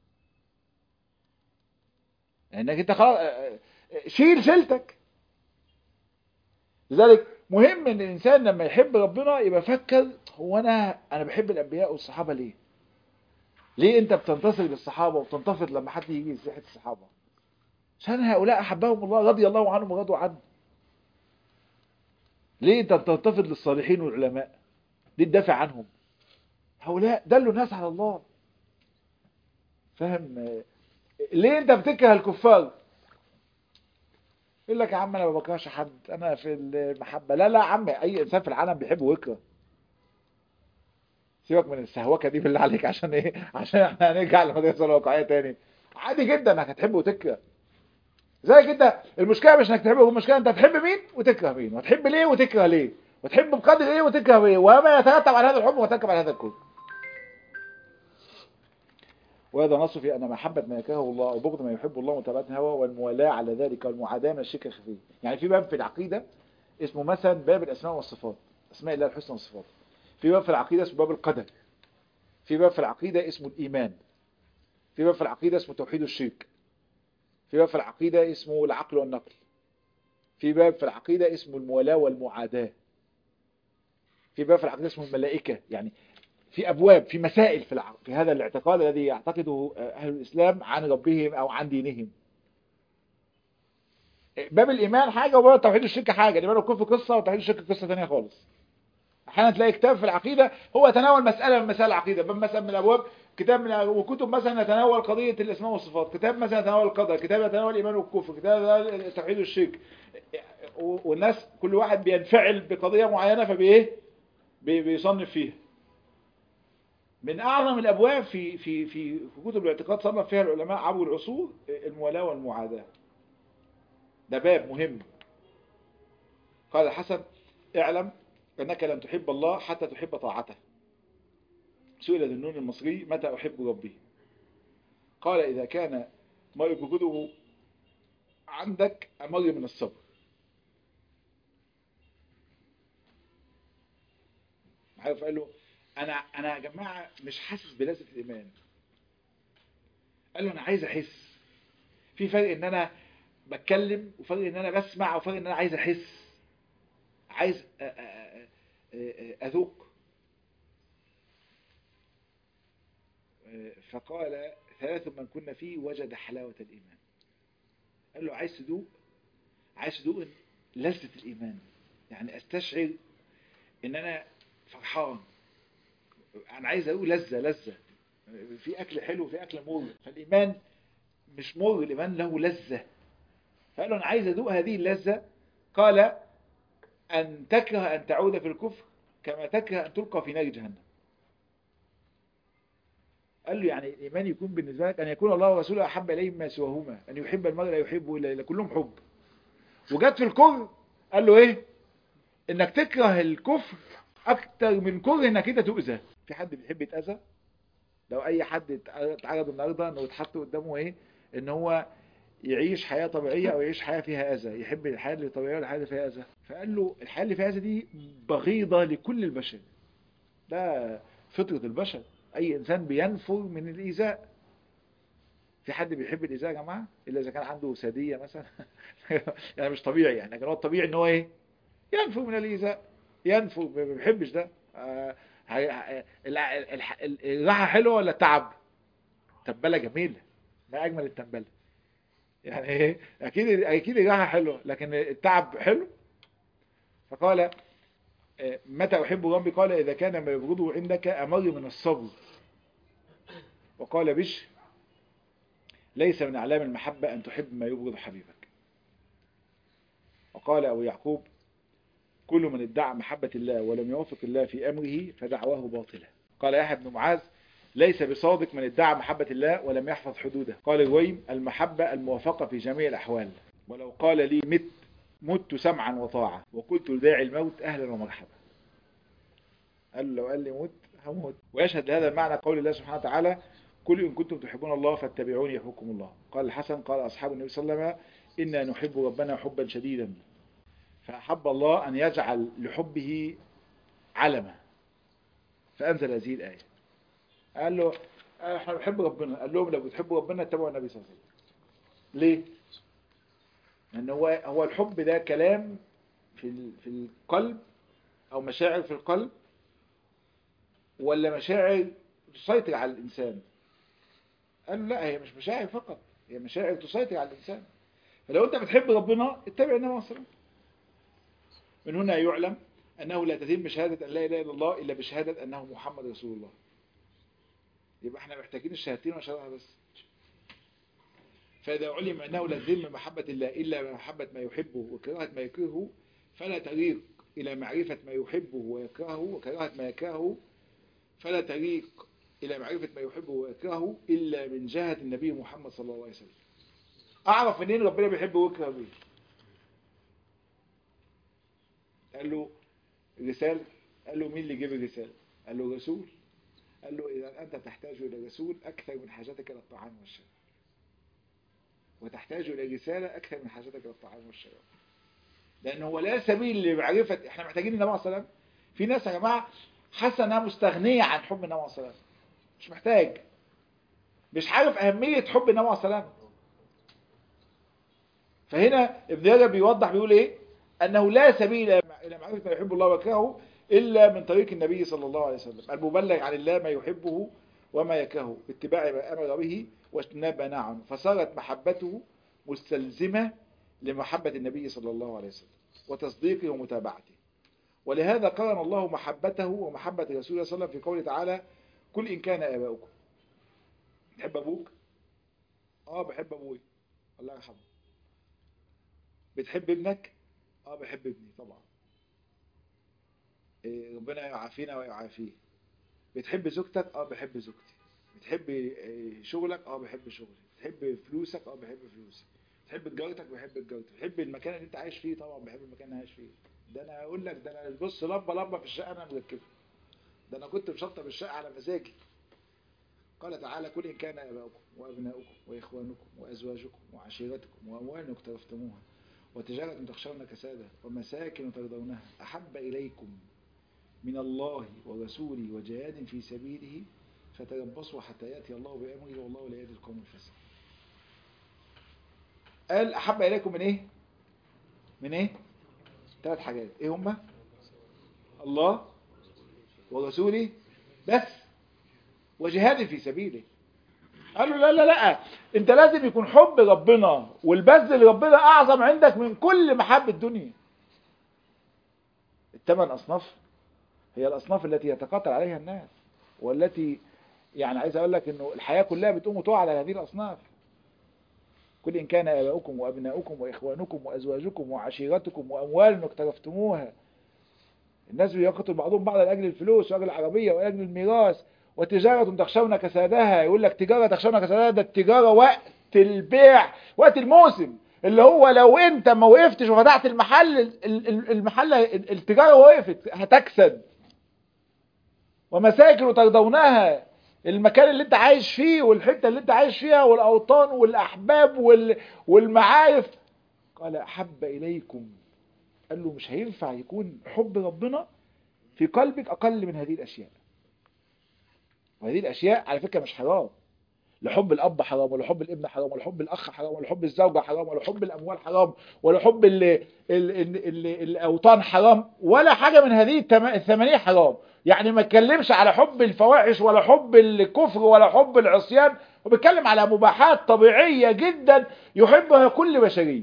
انك انت خلاص شيل شيلتك لذلك مهم ان الانسان لما يحب ربنا يبقى فكر هو انا انا بحب الانبياء والصحابه ليه ليه انت بتنتصر للصحابة وبتنتفض لما حد يجي يزيح الصحابة عشان هؤلاء احبهم الله رضي الله عنهم ورضوا عنه ليه انت بتنتفض للصالحين والعلماء ليه تدافع عنهم هؤلاء دلوا الناس على الله فاهم ليه انت بتكره الكفار يقول لك يا عم انا ما بكرهش حد انا في المحبه لا لا يا عم اي انسان في العالم بيحب ويكره سيبك من السهوكه دي بالله عليك عشان ايه عشان احنا هنرجع للمدرسه الواقعيه تاني عادي جدا انك هتحب وتكره زي كده المشكله مش انك تحب المشكله انت هتحب مين وتكره مين وتحب ليه وتكره ليه وتحب بقدر ايه وتكره ايه وما يترتب على هذا الحب ويترتب على هذا الكره وهذا نص في أن محبة ما يكرهه الله وبغض ما يحب الله متابعة الهوى والموالاة على ذلك والمعاداة من الشرك الخفي يعني في باب في العقيدة اسمه مثلا باب الأسماء والصفات أسماء الله الحسنى والصفات في باب في العقيدة اسمه باب القدر في باب في العقيدة اسمه الإيمان في باب في العقيدة اسمه توحيد الشرك في باب في العقيدة اسمه العقل والنقل في باب في العقيدة اسمه الموالاة والمعاداة في باب في العقيدة اسمه الملائكة يعني في أبواب في مسائل في, الع... في هذا الاعتقاد الذي يعتقده أهل الإسلام عن ربهم أو عن دينهم باب الإيمان حاجة وباب توحيد الشرك حاجة الإيمان والكفر قصة وتوحيد الشرك قصة ثانية خالص أحيانا تلاقي كتاب في العقيدة هو يتناول مسألة من مسائل العقيدة باب مثلا من الأبواب كتاب من وكتب مثلا يتناول قضية الأسماء والصفات كتاب مثلا يتناول القدر كتاب يتناول الإيمان والكفر كتاب توحيد الشرك والناس كل واحد بينفعل بقضية معينة فبإيه بيصنف فيها من أعظم الأبواب في في في في كتب الاعتقاد صنف فيها العلماء عبر العصور الموالاة والمعاداة ده باب مهم قال الحسن اعلم أنك لن تحب الله حتى تحب طاعته سئل ذنون المصري متى أحب ربي قال إذا كان ما يبغضه عندك أمر من الصبر عارف قال له أنا أنا يا جماعة مش حاسس بلذة الإيمان قال له أنا عايز أحس في فرق إن أنا بتكلم وفرق إن أنا بسمع وفرق إن أنا عايز أحس عايز أذوق فقال ثلاث من كنا فيه وجد حلاوة الإيمان قال له عايز تدوق عايز تدوق لذة الإيمان يعني أستشعر إن أنا فرحان أنا عايز أدوق لذة لذة في أكل حلو وفي أكل مر فالإيمان مش مر الإيمان له لذة فقال له أنا عايز أدوق هذه اللذة قال أن تكره أن تعود في الكفر كما تكره أن تلقى في نار جهنم قال له يعني الإيمان يكون بالنسبة لك أن يكون الله ورسوله أحب إليه مما سواهما أن يحب المرء لا يحبه إلا إلا كلهم حب وجت في الكفر قال له إيه إنك تكره الكفر أكتر من كره إنك أنت تؤذى في حد بيحب يتأذى لو أي حد اتعرض النهاردة إنه يتحط قدامه إيه إن هو يعيش حياة طبيعية أو يعيش حياة فيها أذى يحب الحياة اللي طبيعية ولا الحياة اللي فيها أذى فقال له الحياة اللي فيها أذى دي بغيضة لكل البشر ده فطرة البشر أي إنسان بينفر من الإيذاء في حد بيحب الإيذاء يا جماعة إلا إذا كان عنده سادية مثلا يعني مش طبيعي يعني لكن هو الطبيعي إن هو إيه ينفر من الإيذاء ينفر ما بيحبش ده آه الراحة حلوة ولا التعب تنبلة جميلة ما أجمل التنبلة يعني ايه اكيد اكيد الراحه حلوه لكن التعب حلو فقال متى احب ربي قال اذا كان ما يبغضه عندك امر من الصبر وقال بش ليس من اعلام المحبه ان تحب ما يبغض حبيبك وقال ابو يعقوب كل من ادعى محبه الله ولم يوافق الله في امره فدعواه باطله قال يحيى بن معاذ ليس بصادق من ادعى محبة الله ولم يحفظ حدوده قال الويم المحبة الموافقة في جميع الأحوال ولو قال لي مت مت سمعا وطاعة وقلت لداعي الموت أهلا ومرحبا قال لو قال لي مت هموت ويشهد لهذا المعنى قول الله سبحانه وتعالى كل إن كنتم تحبون الله فاتبعوني يحبكم الله قال الحسن قال أصحاب النبي صلى الله عليه وسلم إنا نحب ربنا حبا شديدا فأحب الله أن يجعل لحبه علما فأنزل هذه الآية قال له احنا بنحب ربنا قال لهم لو بتحبوا ربنا اتبعوا النبي صلى الله عليه وسلم ليه لان هو هو الحب ده كلام في في القلب او مشاعر في القلب ولا مشاعر تسيطر على الانسان قال لا هي مش مشاعر فقط هي مشاعر تسيطر على الانسان فلو انت بتحب ربنا اتبع النبي صلى الله عليه وسلم من هنا يعلم انه لا تتم شهاده ان لا اله الا الله الا بشهاده انه محمد رسول الله يبقى احنا محتاجين الشهادتين وشهادة بس فإذا علم أنه لا تتم محبة الله إلا بمحبة ما يحبه وكراهة ما يكرهه فلا طريق إلى معرفة ما يحبه ويكرهه وكراهة ما يكرهه فلا طريق إلى معرفة ما يحبه ويكرهه إلا من جهة النبي محمد صلى الله عليه وسلم أعرف منين ربنا بيحبه ويكره بيه قال له رسالة قال له مين اللي جاب الرسالة قال له رسول قال له إذا أنت تحتاج إلى رسول أكثر من حاجتك إلى الطعام والشراب وتحتاج إلى رسالة أكثر من حاجتك إلى الطعام والشراب لأن هو لا سبيل لمعرفة إحنا محتاجين النبي عليه الصلاة والسلام في ناس يا جماعة حاسة إنها مستغنية عن حب النبي عليه الصلاة والسلام مش محتاج مش عارف أهمية حب النبي عليه السلام فهنا ابن رجب بيوضح بيقول ايه انه لا سبيل الى معرفه ما يحب الله ويكرهه الا من طريق النبي صلى الله عليه وسلم المبلغ عن الله ما يحبه وما يكرهه باتباع ما امر به واجتناب ما نهى عنه فصارت محبته مستلزمه لمحبه النبي صلى الله عليه وسلم وتصديقه ومتابعته ولهذا قرن الله محبته ومحبه رسوله صلى الله عليه وسلم في قوله تعالى كل ان كان اباؤكم تحب ابوك اه بحب ابوي الله يرحمه بتحب ابنك اه بحب ابني طبعا إيه ربنا يعافينا ويعافيه بتحب زوجتك اه بحب زوجتي بتحب إيه شغلك اه بحب شغلي بتحب فلوسك اه بحب فلوسي بتحب تجارتك بحب تجارتي بتحب المكان اللي انت عايش فيه طبعا بحب المكان اللي عايش فيه ده انا اقول لك ده انا بص لمبه لمبه في الشقه انا مركبها ده انا كنت مشطب الشقه على مزاجي قال تعالى كل إن كان أباؤكم وأبناؤكم وإخوانكم وأزواجكم وعشيرتكم وأموال اقترفتموها وتجارة تخشون كسادها ومساكن ترضونها أحب إليكم من الله ورسوله وجهاد في سبيله فتربصوا حتى يأتي الله بأمره والله لا يهدي القوم الفاسقين قال أحب إليكم من إيه؟ من إيه؟ ثلاث حاجات إيه هما؟ الله ورسوله بس وجهاد في سبيله قال له لا لا لا انت لازم يكون حب ربنا والبذل لربنا اعظم عندك من كل محب الدنيا الثمان اصناف هي الاصناف التي يتقاتل عليها الناس والتي يعني عايز اقول لك انه الحياة كلها بتقوم وتقع على هذه الاصناف كل ان كان اباؤكم وابناؤكم واخوانكم وازواجكم وعشيرتكم واموال اقترفتموها الناس بيقتل بعضهم بعض لاجل الفلوس واجل العربيه واجل الميراث وتجارة تخشون كسادها يقول لك تجارة تخشون كسادها ده التجارة وقت البيع وقت الموسم اللي هو لو انت ما وقفتش وفتحت المحل المحل التجارة وقفت هتكسد ومساكن ترضونها المكان اللي انت عايش فيه والحتة اللي انت عايش فيها والاوطان والاحباب والمعارف قال احب اليكم قال له مش هينفع يكون حب ربنا في قلبك اقل من هذه الاشياء وهذه الاشياء على فكره مش حرام لا حب الاب حرام ولا حب الابن حرام ولا حب الاخ حرام ولا حب الزوجه حرام ولا حب الاموال حرام ولا حب ال ال ال ال الاوطان حرام ولا حاجه من هذه الثمانيه حرام يعني ما اتكلمش على حب الفواحش ولا حب الكفر ولا حب العصيان وبيتكلم على مباحات طبيعيه جدا يحبها كل بشريه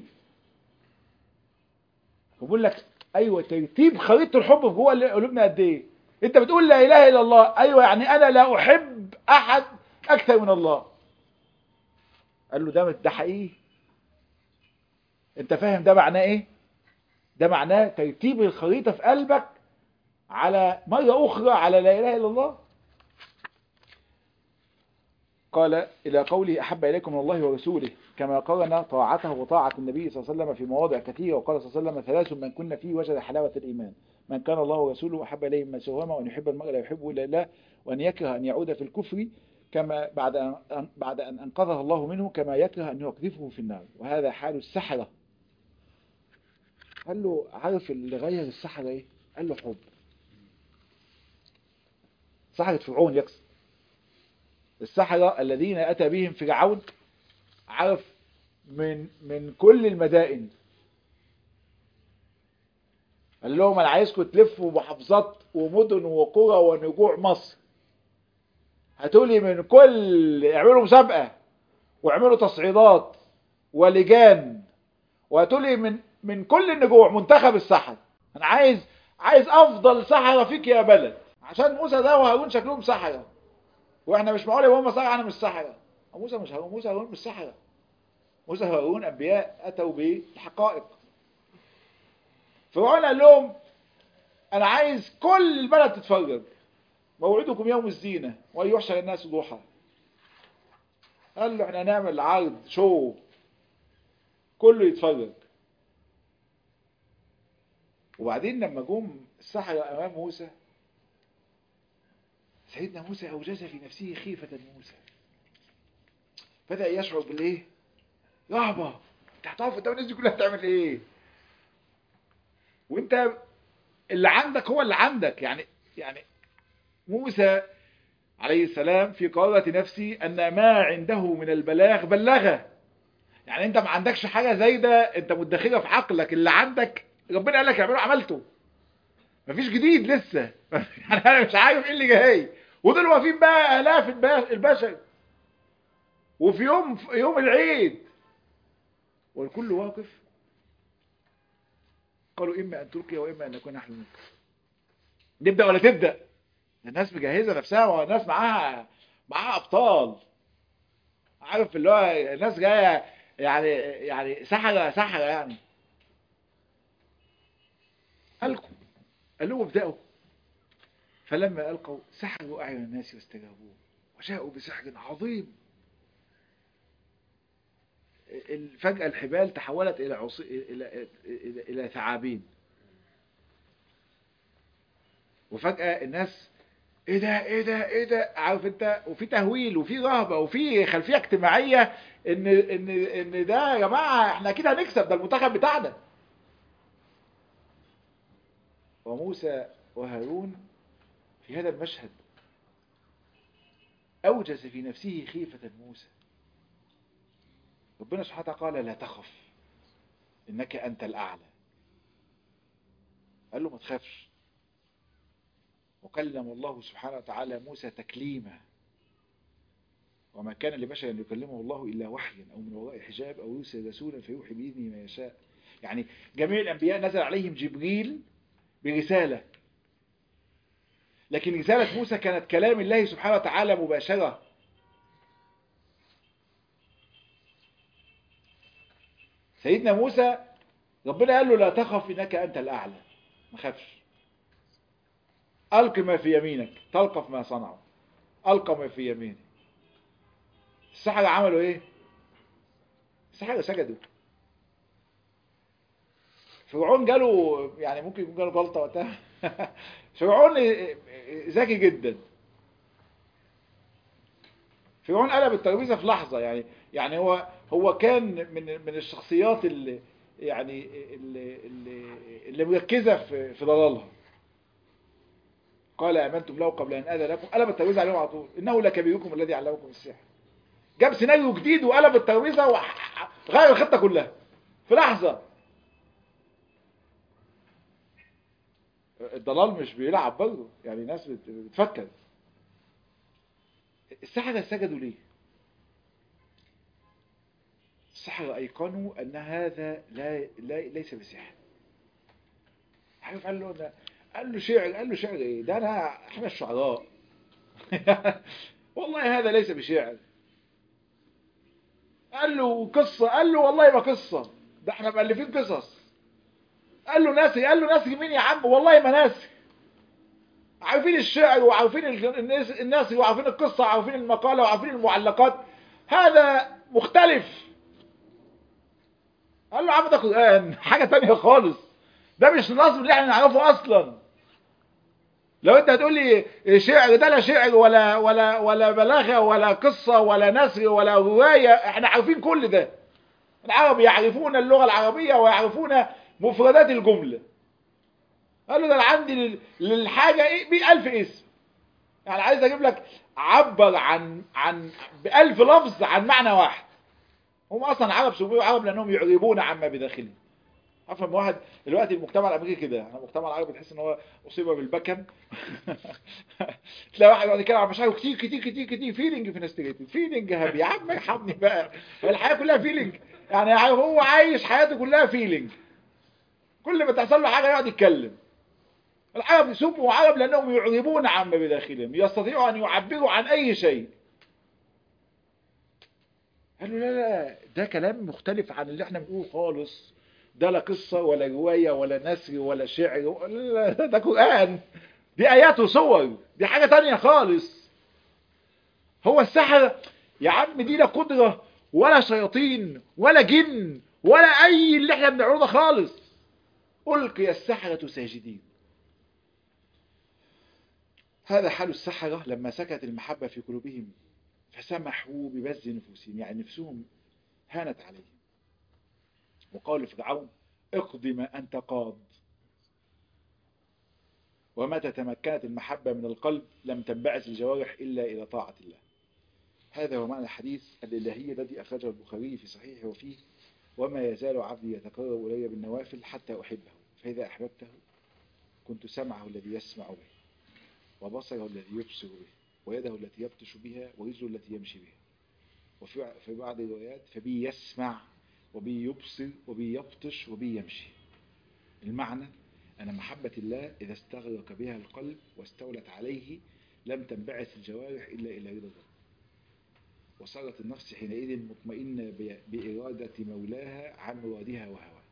بقول لك ايوه ترتيب خريطه الحب في جوه قلوبنا قد ايه انت بتقول لا اله الا الله ايوه يعني انا لا احب احد اكثر من الله قال له ده ده حقيقي انت فاهم ده معناه ايه ده معناه ترتيب الخريطه في قلبك على مره اخرى على لا اله الا الله قال إلى قوله أحب إليكم من الله ورسوله كما قرن طاعته وطاعة النبي صلى الله عليه وسلم في مواضع كثيرة وقال صلى الله عليه وسلم ثلاث من كن فيه وجد حلاوة الإيمان من كان الله ورسوله أحب إليه مما سواهما وأن يحب المرء لا يحبه إلا الله وأن يكره أن يعود في الكفر كما بعد أن بعد أن أنقذه الله منه كما يكره أن يقذفه في النار وهذا حال السحرة قال له عارف اللي غير السحرة إيه؟ قال له حب سحرة فرعون يقصد السحرة الذين أتى بهم فرعون عرف من من كل المدائن قال لهم انا عايزكم تلفوا محافظات ومدن وقرى ونجوع مصر هاتولي من كل اعملوا مسابقة واعملوا تصعيدات ولجان وهاتولي من من كل النجوع منتخب السحر انا عايز عايز افضل سحرة فيك يا بلد عشان موسى ده وهارون شكلهم سحرة واحنا مش معقول يبقى هم سحرة انا مش سحرة موسى مش هارون موسى هارون مش سحرة موسى هارون انبياء اتوا بالحقائق فرعون قال لهم انا عايز كل البلد تتفرج موعدكم يوم الزينة ويحشر الناس ضحى قال له احنا هنعمل عرض شو كله يتفرج وبعدين لما جم السحرة امام موسى سيدنا موسى اوجز في نفسه خيفة موسى بدأ يشعر بالايه رهبة انت هتقف قدام الناس دي كلها هتعمل ايه وانت اللي عندك هو اللي عندك يعني يعني موسى عليه السلام في قرارة نفسي أن ما عنده من البلاغ بلغه يعني انت ما عندكش حاجة زي ده انت مدخلة في عقلك اللي عندك ربنا قال لك اعمله عملته مفيش جديد لسه يعني انا مش عارف ايه اللي جاي ودول واقفين بقى الاف البشر وفي يوم في يوم العيد والكل واقف قالوا اما ان تلقي واما ان نكون نحن نلقي نبدا ولا تبدا الناس مجهزه نفسها والناس معاها معاها ابطال عارف اللي هو الناس جايه يعني يعني سحرة سحرة يعني ألقوا قالوا ابدأوا فلما ألقوا سحروا أعين الناس واستجابوه وجاءوا بسحر عظيم فجأة الحبال تحولت إلى عصي... إلى إلى إلى ثعابين وفجأة الناس ايه ده ايه ده ايه ده عارف انت وفي تهويل وفي رهبه وفي خلفيه اجتماعيه ان ان ان ده يا جماعه احنا اكيد هنكسب ده المنتخب بتاعنا وموسى وهارون في هذا المشهد اوجس في نفسه خيفه موسى ربنا سبحانه وتعالى قال لا تخف انك انت الاعلى قال له ما تخافش وكلم الله سبحانه وتعالى موسى تكليما وما كان لبشر أن يكلمه الله إلا وحيا أو من وراء حجاب أو يرسل رسولا فيوحي بإذنه ما يشاء يعني جميع الأنبياء نزل عليهم جبريل برسالة لكن رسالة موسى كانت كلام الله سبحانه وتعالى مباشرة سيدنا موسى ربنا قال له لا تخف إنك أنت الأعلى ما خافش ألق ما في يمينك تلقف ما صنعوا ألقى ما في يمينه السحرة عملوا ايه السحرة سجدوا فرعون جاله يعني ممكن يكون جاله غلطة وقتها فرعون ذكي جدا فرعون قلب الترابيزة في لحظة يعني يعني هو هو كان من من الشخصيات اللي يعني اللي اللي, اللي مركزة في في ضلالها قال امنتم له قبل ان اذن لكم قلب الترابيزه عليهم على طول انه لكبيركم الذي علمكم السحر جاب سيناريو جديد وقلب الترابيزه وغير الخطه كلها في لحظه الضلال مش بيلعب برضه يعني ناس بتفكر السحرة سجدوا ليه السحرة أيقنوا أن هذا لا, لا ليس بسحر عارف قال له قال له شعر قال له شعر ايه ده انا احنا الشعراء والله هذا ليس بشعر قال له قصة قال له والله ما قصة ده احنا مؤلفين قصص قال له ناسي قال له ناسي مين يا عم والله ما ناسي عارفين الشعر وعارفين الناس الناس وعارفين القصة وعارفين المقالة وعارفين المعلقات هذا مختلف قال له يا عم ده قرآن حاجة تانية خالص ده مش النصب اللي احنا نعرفه اصلا لو انت هتقول لي شعر ده لا شعر ولا ولا ولا بلاغه ولا قصه ولا نثر ولا روايه احنا عارفين كل ده العرب يعرفون اللغه العربيه ويعرفون مفردات الجمله قال له ده انا عندي للحاجه ايه بألف اسم يعني عايز اجيب لك عبر عن عن بألف لفظ عن معنى واحد هم اصلا عرب سموا عرب لانهم يعربون عما بداخلهم افهم واحد دلوقتي المجتمع الامريكي كده احنا المجتمع العربي تحس ان هو اصيب بالبكم تلاقي واحد يقعد يتكلم عن مشاعره كتير كتير كتير كتير فيلينج فينستريتد فيلينج هابي يا عم ارحمني بقى الحياه كلها فيلينج يعني هو عايش حياته كلها فيلينج كل ما تحصل له حاجه يقعد يتكلم العرب يسموا عرب لانهم يعربون عما بداخلهم يستطيعوا ان يعبروا عن اي شيء قالوا لا لا ده كلام مختلف عن اللي احنا بنقوله خالص ده لا قصة ولا رواية ولا نثر ولا شعر لا ده قرآن دي آيات وصور دي حاجة تانية خالص هو السحر يا عم دي لا قدرة ولا شياطين ولا جن ولا أي اللي احنا بنعرضه خالص ألقي السحرة ساجدين هذا حال السحرة لما سكت المحبة في قلوبهم فسمحوا ببذل نفوسهم يعني نفسهم هانت عليهم وقال لفرعون اقض ما أنت قاض ومتى تمكنت المحبة من القلب لم تنبعث الجوارح إلا إلى طاعة الله هذا هو معنى الحديث الإلهي الذي أخرجه البخاري في صحيحه وفيه وما يزال عبدي يتقرب إلي بالنوافل حتى أحبه فإذا أحببته كنت سمعه الذي يسمع به وبصره الذي يبصر به ويده التي يبطش بها ورجله التي يمشي بها وفي في بعض الروايات فبي يسمع وبي يبصر وبي يبطش وبي يمشي المعنى أن محبة الله إذا استغرق بها القلب واستولت عليه لم تنبعث الجوارح إلا إلى رضا الله وصارت النفس حينئذ مطمئنة بإرادة مولاها عن مرادها وهواه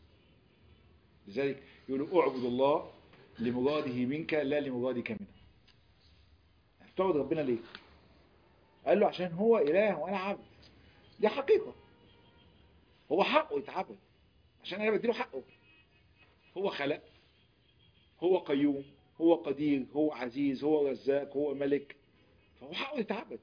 لذلك يقولوا اعبد الله لمراده منك لا لمرادك منه تعبد ربنا ليه قال له عشان هو إله وأنا عبد دي حقيقة هو حقه يتعبد عشان أنا بديله حقه هو خلق هو قيوم هو قدير هو عزيز هو رزاق هو ملك فهو حقه يتعبد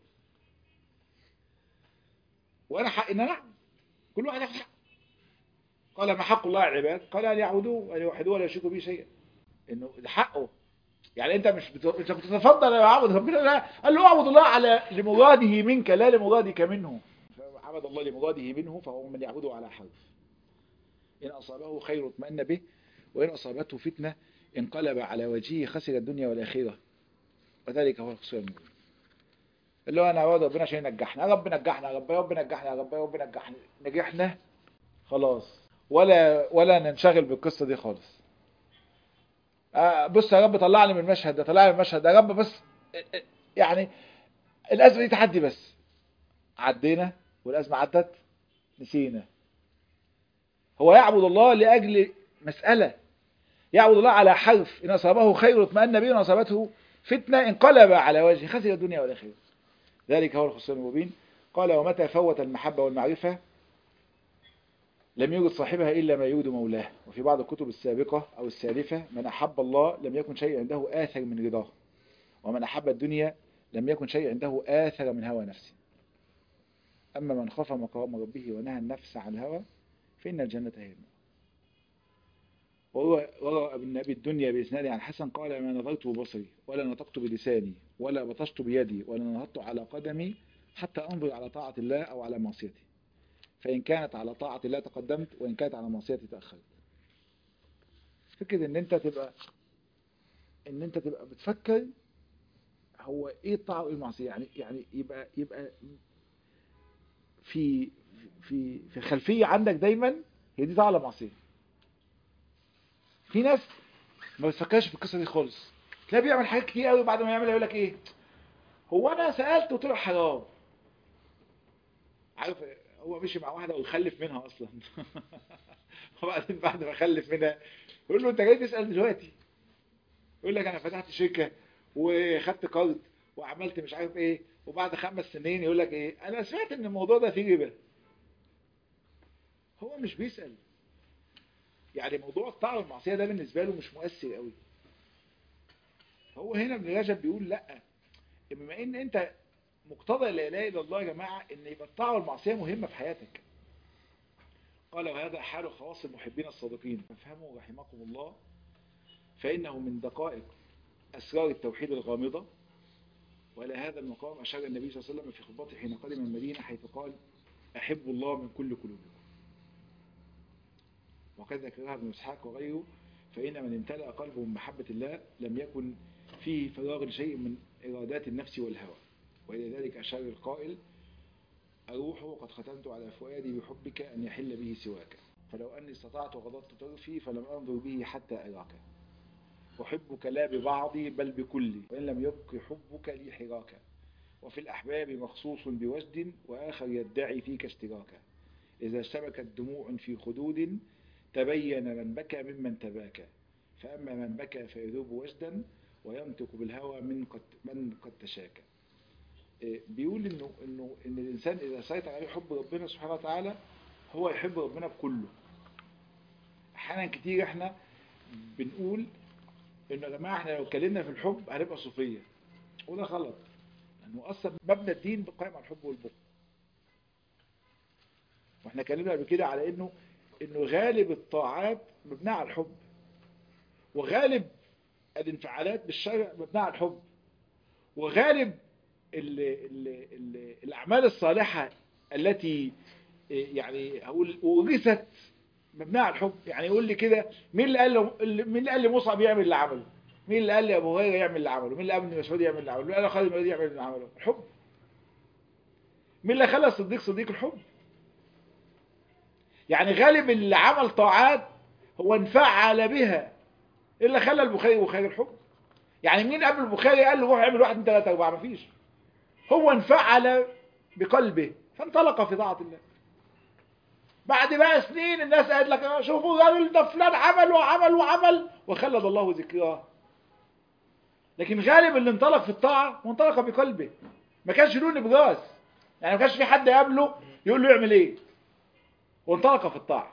وانا حق ان انا اعبد كل واحد ياخد حقه قال ما حق الله على العباد قال ان يعبدوه وان يوحدوه ولا يشركوا به شيئا انه ده حقه يعني انت مش بت... انت بتتفضل يا عبد ربنا لا قال له اعبد الله على لمراده منك لا لمرادك منه فعبد الله لمراده منه فهو من يعبده على حرف ان اصابه خير اطمأن به وان اصابته فتنه انقلب على وجهه خسر الدنيا والاخره وذلك هو الخسران المبين اللي هو انا عوض ربنا عشان ينجحنا يا رب نجحنا يا رب يا رب نجحنا يا رب يا رب نجحنا نجحنا خلاص ولا ولا ننشغل بالقصه دي خالص آه بص يا رب طلعني من المشهد ده طلعني من المشهد ده يا رب بس يعني الازمه دي تحدي بس عدينا والازمه عدت نسينا هو يعبد الله لاجل مساله يعبد الله على حرف ان اصابه خير اطمأن به وان اصابته فتنه انقلب على وجهه خسر الدنيا والاخره ذلك هو الخسران المبين قال ومتى فوت المحبة والمعرفة لم يوجد صاحبها إلا ما يوجد مولاه وفي بعض الكتب السابقة أو السالفة من أحب الله لم يكن شيء عنده آثر من رضاه ومن أحب الدنيا لم يكن شيء عنده آثر من هوى نفسه أما من خاف مقام ربه ونهى النفس عن الهوى فإن الجنة هي المأوى وروى ابن أبي الدنيا بإسناد عن حسن قال ما نظرت ببصري ولا نطقت بلساني ولا بطشت بيدي ولا نهضت على قدمي حتى أنظر على طاعة الله أو على معصيته فإن كانت على طاعة الله تقدمت وإن كانت على معصيته تأخرت فكرة إن أنت تبقى إن أنت تبقى بتفكر هو إيه الطاعة وإيه المعصية يعني يعني يبقى يبقى في في في الخلفية عندك دايما هي دي طاعة ولا معصية في ناس ما بتفكرش في القصه دي خالص تلاقيه بيعمل حاجات كتير قوي بعد ما يعملها يقول لك ايه هو انا سالت وطلع حرام عارف هو مشي مع واحده وخلف منها اصلا وبعدين بعد ما خلف منها يقول له انت جاي تسال دلوقتي يقول لك انا فتحت شركه وخدت قرض وعملت مش عارف ايه وبعد خمس سنين يقول لك ايه انا سمعت ان الموضوع ده فيه ربا هو مش بيسال يعني موضوع الطاعة والمعصية ده بالنسبة له مش مؤثر قوي هو هنا ابن رجب بيقول لا بما ان انت مقتضى لا اله الا الله يا جماعة ان يبقى الطاعة والمعصية مهمة في حياتك قال وهذا حال خواص المحبين الصادقين فافهموا رحمكم الله فإنه من دقائق أسرار التوحيد الغامضة وإلى هذا المقام أشار النبي صلى الله عليه وسلم في خطبته حين قدم المدينة حيث قال أحب الله من كل قلوبكم وقد ذكرها ابن اسحاق وغيره فإن من امتلأ قلبه من محبة الله لم يكن فيه فراغ لشيء من إرادات النفس والهوى وإلى ذلك أشار القائل أروح وقد ختمت على فؤادي بحبك أن يحل به سواك فلو أني استطعت وغضضت طرفي فلم أنظر به حتى أراك أحبك لا ببعضي بل بكلي وإن لم يبق حبك لي حراكا وفي الأحباب مخصوص بوجد وآخر يدعي فيك اشتراكا إذا اشتبكت دموع في خدود تبين من بكى ممن تباكى فأما من بكى فيذوب وجدا وينطق بالهوى من قد, من قد تشاكى بيقول إنه, إنه إن الإنسان إذا سيطر عليه حب ربنا سبحانه وتعالى هو يحب ربنا بكله أحيانا كتير إحنا بنقول إنه يا جماعة إحنا لو اتكلمنا في الحب هنبقى صوفية وده غلط لأنه أصلا مبنى الدين قائم على الحب والبغض واحنا اتكلمنا قبل كده على إنه انه غالب الطاعات مبنية على الحب وغالب الانفعالات بالشرع مبنية على الحب وغالب ال ال ال الأعمال الصالحة التي يعني هقول ورثت مبنية على الحب يعني يقول لي كده مين اللي قال له مين اللي قال لي مصعب يعمل اللي عمله مين اللي قال لي ابو هريره يعمل اللي عمله مين اللي قال ابن مسعود يعمل اللي عمله مين اللي قال خالد بن يعمل اللي عمله الحب مين اللي خلى الصديق صديق الحب يعني غالب اللي عمل طاعات هو انفعل بها إيه اللي خلى البخاري بخاري الحب يعني مين قبل البخاري قال له روح اعمل واحد من ثلاثة أربعة مفيش هو انفعل بقلبه فانطلق في طاعة الله بعد بقى سنين الناس قالت لك شوفوا الراجل ده فلان عمل وعمل وعمل وخلد الله ذكراه لكن غالب اللي انطلق في الطاعة وانطلق بقلبه ما كانش له نبراس يعني ما كانش في حد يقابله يقول له يعمل ايه وانطلق في الطاعة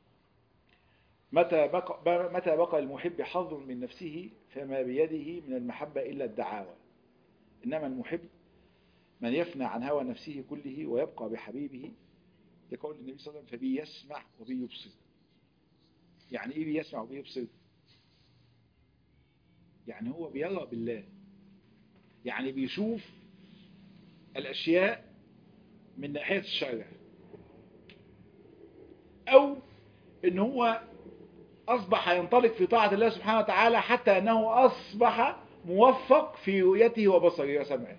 متى بقى, متى بقى المحب حظ من نفسه فما بيده من المحبة إلا الدعاوى إنما المحب من يفنى عن هوى نفسه كله ويبقى بحبيبه لقول النبي صلى الله عليه وسلم فبي يسمع وبي يبصر يعني ايه بيسمع وبي يبصر يعني هو بيرى بالله يعني بيشوف الأشياء من ناحية الشرع أو إن هو أصبح ينطلق في طاعة الله سبحانه وتعالى حتى أنه أصبح موفق في رؤيته وبصره وسمعه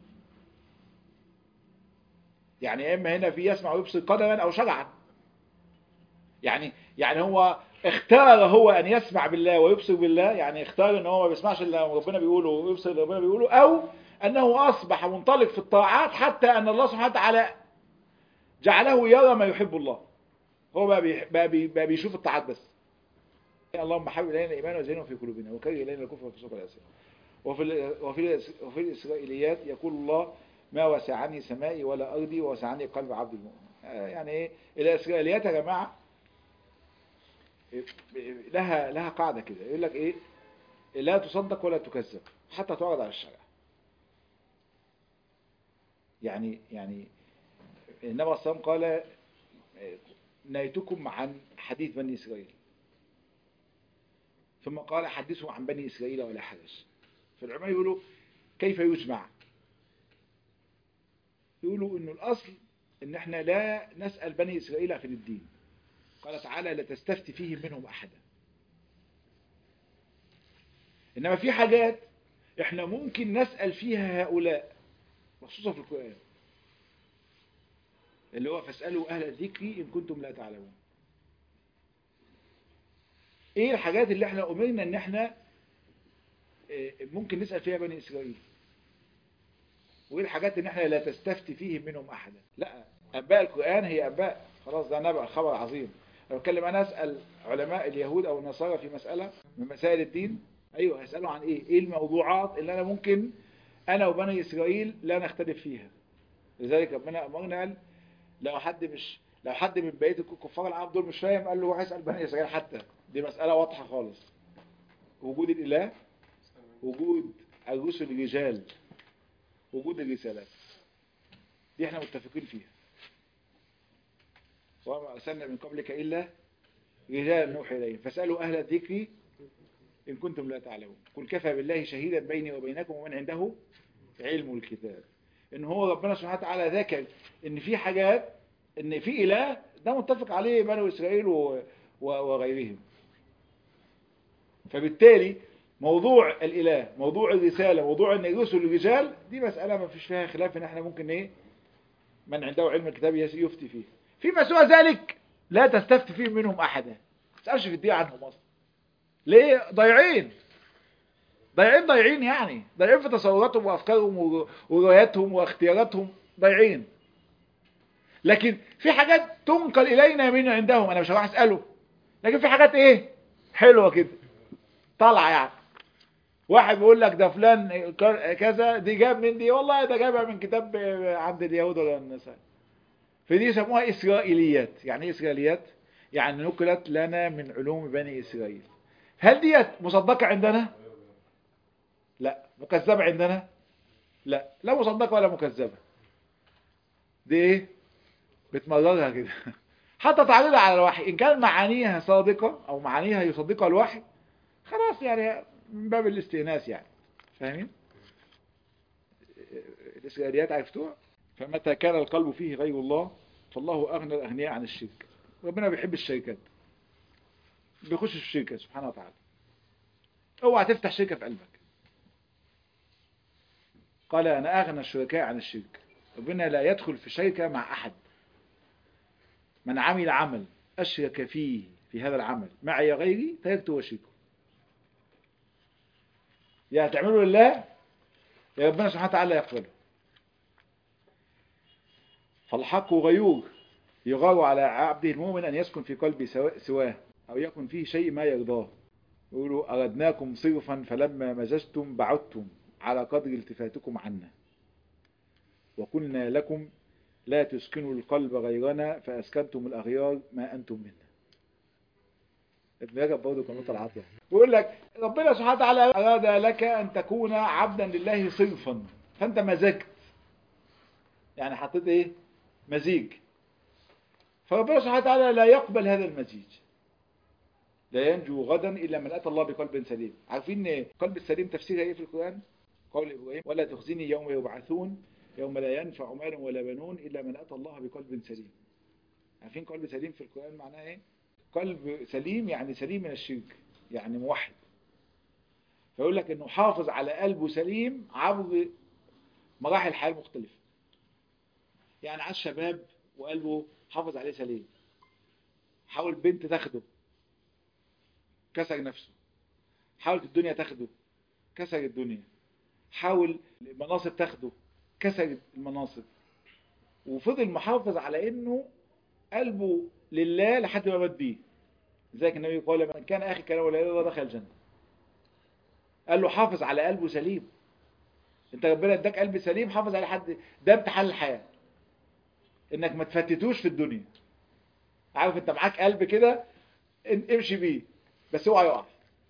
يعني إما هنا في يسمع ويبصر قدما أو شرعا يعني يعني هو اختار هو أن يسمع بالله ويبصر بالله يعني اختار أن هو ما بيسمعش اللي ربنا بيقوله ويبصر اللي ربنا بيقوله أو أنه أصبح منطلق في الطاعات حتى أن الله سبحانه وتعالى جعله يرى ما يحب الله هو بقى, بي بقى, بي بقى بيشوف الطاعات بس اللهم حبب إلينا الإيمان وزينه في قلوبنا وكره إلينا الكفر والفسوق والعصيان وفي وفي وفي الإسرائيليات يقول الله ما وسعني سمائي ولا أرضي ووسعني قلب عبد المؤمن يعني إيه الإسرائيليات يا جماعة لها لها قاعدة كده يقول لك إيه لا تصدق ولا تكذب حتى تعرض على الشرع يعني يعني النبي صلى الله عليه وسلم قال نهيتكم عن حديث بني إسرائيل ثم قال حدثوا عن بني إسرائيل ولا حرج فالعلماء يقولوا كيف يجمع يقولوا انه الاصل ان احنا لا نسأل بني اسرائيل في الدين قال تعالى لا تستفتي فيهم منهم احدا انما في حاجات احنا ممكن نسأل فيها هؤلاء مخصوصة في القرآن اللي هو فاسألوا اهل الذكر ان كنتم لا تعلمون ايه الحاجات اللي احنا امرنا ان احنا ممكن نسأل فيها بني اسرائيل وايه الحاجات ان احنا لا تستفتي فيهم منهم احدا لا انباء القرآن هي انباء خلاص ده نبأ خبر عظيم لو اتكلم انا اسأل علماء اليهود او النصارى في مسألة من مسائل الدين ايوه هيسألوا عن ايه ايه الموضوعات اللي انا ممكن انا وبني اسرائيل لا نختلف فيها لذلك ربنا امرنا قال لو حد مش لو حد من بقيه الكفار العرب دول مش فاهم قال له روح اسال بني اسرائيل حتى دي مسألة واضحة خالص وجود الاله وجود الرسل الرجال وجود الرسالات دي احنا متفقين فيها وما أرسلنا من قبلك إلا رجال نوحي إليهم فاسألوا أهل الذكر إن كنتم لا تعلمون قل كفى بالله شهيدا بيني وبينكم ومن عنده علم الكتاب إن هو ربنا سبحانه وتعالى ذكر إن في حاجات إن في إله ده متفق عليه بنو إسرائيل وغيرهم فبالتالي موضوع الإله موضوع الرسالة موضوع أن الرسل الرجال دي مسألة ما فيش فيها خلاف ان احنا ممكن ايه من عنده علم الكتاب يفتي فيه فيما سوى ذلك لا تستفتي فيه منهم أحدا ما تسألش في الدين عنهم أصلا ليه ضايعين ضايعين ضايعين يعني ضايعين في تصوراتهم وأفكارهم ورواياتهم واختياراتهم ضايعين لكن في حاجات تنقل إلينا من عندهم أنا مش هروح أسأله لكن في حاجات إيه حلوة كده طالعة يعني واحد بيقول لك ده فلان كذا دي جاب من دي والله ده جابها من كتاب عند اليهود ولا النصارى فدي يسموها إسرائيليات يعني إيه إسرائيليات يعني نقلت لنا من علوم بني إسرائيل هل ديت مصدقة عندنا لا مكذبة عندنا لا لا مصدقة ولا مكذبة دي ايه بتمررها كده حتى تعرضها على الوحي إن كان معانيها صادقة أو معانيها يصدقها الوحي خلاص يعني من باب الاستئناس يعني فاهمين الإسرائيليات عرفتوها فمتى كان القلب فيه غير الله فالله أغنى الأغنياء عن الشرك ربنا بيحب الشركات بيخش في الشركة سبحانه وتعالى اوعى تفتح شركة في قلبك قال أنا أغنى الشركاء عن الشرك ربنا لا يدخل في شركة مع أحد من عمل عمل أشرك فيه في هذا العمل معي غيري تركته وشركه يا تعملوا لله يا ربنا سبحانه وتعالى يقبله فالحق غيور يغار على عبده المؤمن أن يسكن في قلبه سواه أو يكن فيه شيء ما يرضاه يقولوا أردناكم صرفا فلما مزجتم بعدتم على قدر التفاتكم عنا وقلنا لكم لا تسكنوا القلب غيرنا فأسكنتم الأغيار ما أنتم منا ابن رجب برضه كان نقطة العاطية بيقول لك ربنا سبحانه وتعالى أراد لك أن تكون عبدا لله صرفا فأنت مزجت يعني حطيت إيه مزيج فربنا سبحانه وتعالى لا يقبل هذا المزيج لا ينجو غدا إلا من أتى الله بقلب سليم عارفين قلب السليم تفسيرها إيه في القرآن قول إبراهيم ولا تخزني يوم يبعثون يوم لا ينفع مال ولا بنون إلا من أتى الله بقلب سليم عارفين قلب سليم في القرآن معناه إيه قلب سليم يعني سليم من الشرك يعني موحد فيقول لك انه حافظ على قلبه سليم عبر مراحل الحياة المختلفة يعني عاش شباب وقلبه حافظ عليه سليم حاول بنت تاخده كسر نفسه حاولت الدنيا تاخده كسر الدنيا حاول المناصب تاخده كسر المناصب وفضل محافظ على انه قلبه لله لحد ما مات بيه لذلك النبي قال من كان اخر كلامه لا اله الا الله دخل الجنه قال له حافظ على قلبه سليم انت ربنا اداك قلب سليم حافظ على حد ده امتحان الحياه انك ما تفتتوش في الدنيا عارف انت معاك قلب كده امشي بيه بس اوعى يقع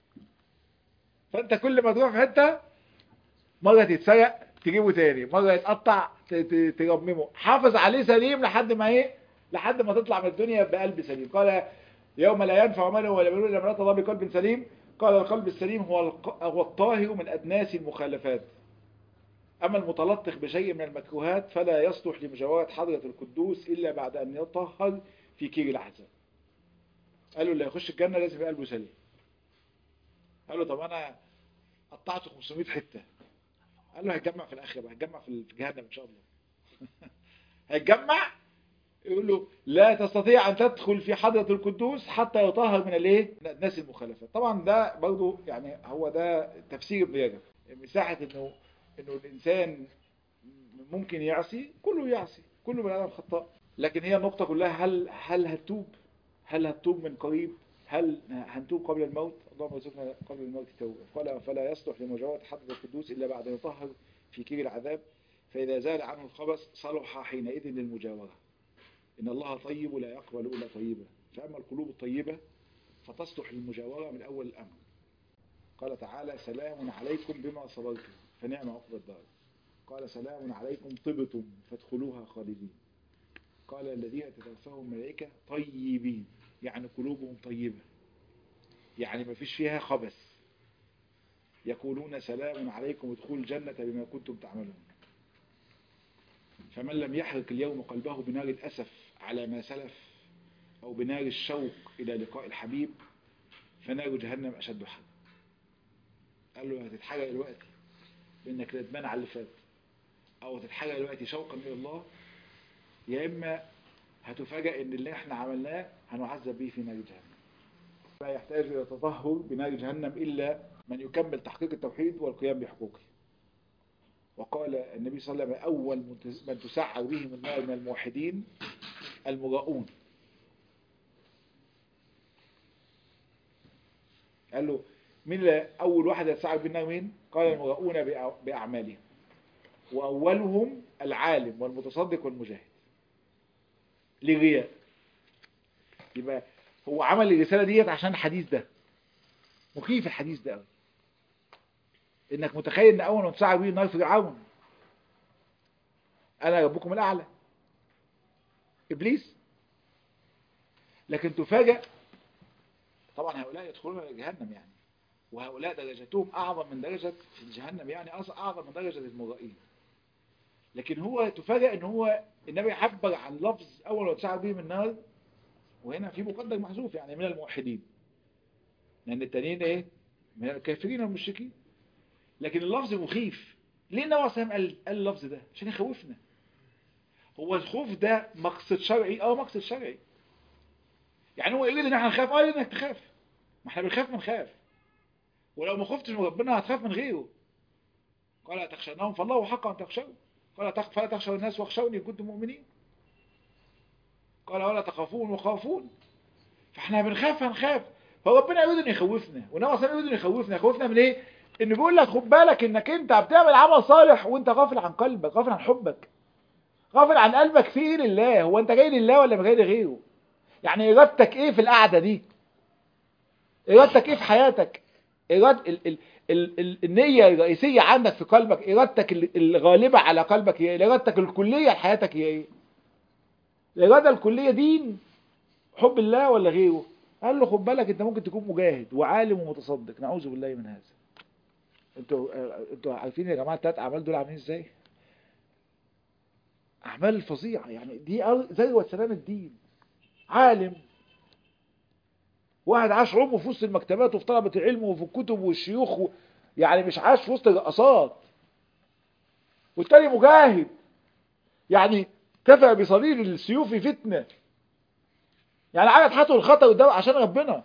فانت كل ما تروح في حته مره تتسرق تجيبه تاني مره يتقطع ترممه حافظ عليه سليم لحد ما ايه لحد ما تطلع من الدنيا بقلب سليم قال يوم لا ينفع مال ولا بنون الا من اتى الله بقلب سليم قال القلب السليم هو هو الطاهر من ادناس المخالفات اما المتلطخ بشيء من المكروهات فلا يصلح لمجاورة حضرة القدوس الا بعد ان يطهر في كير العذاب قالوا اللي يخش الجنة لازم يبقى قلبه سليم قال له طب انا قطعت 500 حتة قال له هيتجمع في الاخره بقى هيتجمع في جهنم ان شاء الله هيتجمع يقول له لا تستطيع ان تدخل في حضرة القدوس حتى يطهر من الايه من الناس المخالفات طبعا ده برضو يعني هو ده تفسير ابن رجب مساحة انه انه الانسان ممكن يعصي كله يعصي كله بني ادم خطاء لكن هي النقطة كلها هل هل هتوب هل هتوب من قريب هل هنتوب قبل الموت اللهم ارزقنا قبل الموت توبة قال فلا يصلح لمجاورة حضرة القدوس إلا بعد أن يطهر في كير العذاب فإذا زال عنه الخبث صلح حينئذ للمجاورة إن الله طيب لا يقبل إلا طيبا فأما القلوب الطيبة فتصلح للمجاورة من أول الأمر قال تعالى سلام عليكم بما صبرتم فنعم عقب الدار قال سلام عليكم طبتم فادخلوها خالدين قال الذين تتوفاهم الملائكة طيبين يعني قلوبهم طيبة يعني ما فيش فيها خبث يقولون سلام عليكم ادخلوا الجنة بما كنتم تعملون فمن لم يحرق اليوم قلبه بنار الأسف على ما سلف أو بنار الشوق إلى لقاء الحبيب فنار جهنم أشد حرق قال له هتتحرق دلوقتي بأنك ندمان على اللي فات أو هتتحرق دلوقتي شوقا إلى الله يا إما هتفاجأ ان اللي احنا عملناه هنعذب به في نار جهنم لا يحتاج الى تطهر بنار جهنم الا من يكمل تحقيق التوحيد والقيام بحقوقه وقال النبي صلى الله عليه وسلم اول من تسعر بهم النار من الموحدين المراؤون قال له مين اول واحد يتسعر بالنار مين قال المراؤون باعمالهم واولهم العالم والمتصدق والمجاهد لغياء يبقى هو عمل الرسالة ديت عشان الحديث ده مخيف الحديث ده قوي انك متخيل ان اول ما تسعر بيه النار فرعون انا ربكم الاعلى ابليس لكن تفاجأ طبعا هؤلاء يدخلون الى جهنم يعني وهؤلاء درجتهم أعظم من درجة في جهنم يعني أعظم من درجة المرائين لكن هو تفاجأ ان هو النبي عبر عن لفظ اول ما تشعر به من النار وهنا في مقدر محذوف يعني من الموحدين لان التانيين ايه من الكافرين والمشركين لكن اللفظ مخيف ليه النبي صلى الله عليه وسلم قال اللفظ ده عشان يخوفنا هو الخوف ده مقصد شرعي اه مقصد شرعي يعني هو يريد ان احنا نخاف اه انك تخاف ما احنا بنخاف بنخاف ولو ما خفتش من ربنا هتخاف من غيره قال تخشونهم فالله حق ان تخشوا قال فلا تخشوا الناس واخشوني إن كنتم مؤمنين قال ولا تخافون وخافون فاحنا بنخاف هنخاف فربنا يريد ان يخوفنا والنبي صلى يريد ان يخوفنا يخوفنا من ايه ان بيقول لك خد بالك انك انت بتعمل عمل صالح وانت غافل عن قلبك غافل عن حبك غافل عن قلبك في ايه لله هو انت جاي لله ولا جاي لغيره يعني ارادتك ايه في القعده دي ارادتك ايه في حياتك إراد ال ال ال ال النية الرئيسية عندك في قلبك إرادتك الغالبة على قلبك هي إيه إرادتك الكلية لحياتك هي إيه الإرادة الكلية دين حب الله ولا غيره قال له خد بالك أنت ممكن تكون مجاهد وعالم ومتصدق نعوذ بالله من هذا انتوا انتوا عارفين يا جماعه الثلاث اعمال دول عاملين ازاي اعمال فظيعه يعني دي ذروه سلام الدين عالم واحد عاش عمره في وسط المكتبات وفي طلبة العلم وفي الكتب والشيوخ و... يعني مش عاش في وسط الرقصات والتاني مجاهد يعني كفى بصليل السيوف فتنة يعني عاد حياته الخطر ده عشان ربنا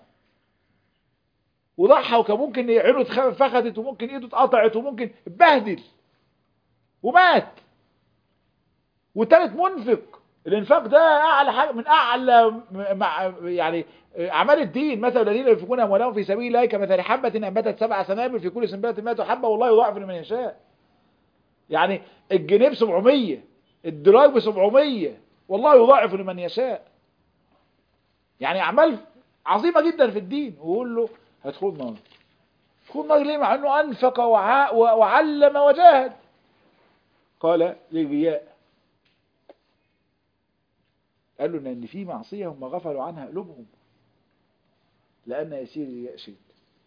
وضحى وكان ممكن عينه اتفخدت وممكن ايده اتقطعت وممكن اتبهدل ومات والتالت منفق الانفاق ده اعلى حاجه من اعلى مع يعني اعمال الدين مثل الذين ينفقون اموالهم في سبيل الله كمثل حبه انبتت سبع سنابل في كل سنبله 100 حبه والله يضاعف لمن يشاء يعني الجنيه ب 700 الدولار ب 700 والله يضاعف لمن يشاء يعني اعمال عظيمه جدا في الدين ويقول له هتدخل نار تدخل نار ليه مع انه انفق وع... وعلم وجاهد قال للرياء قال له ان في معصية هم غفلوا عنها قلوبهم لأن يسير الرياء شد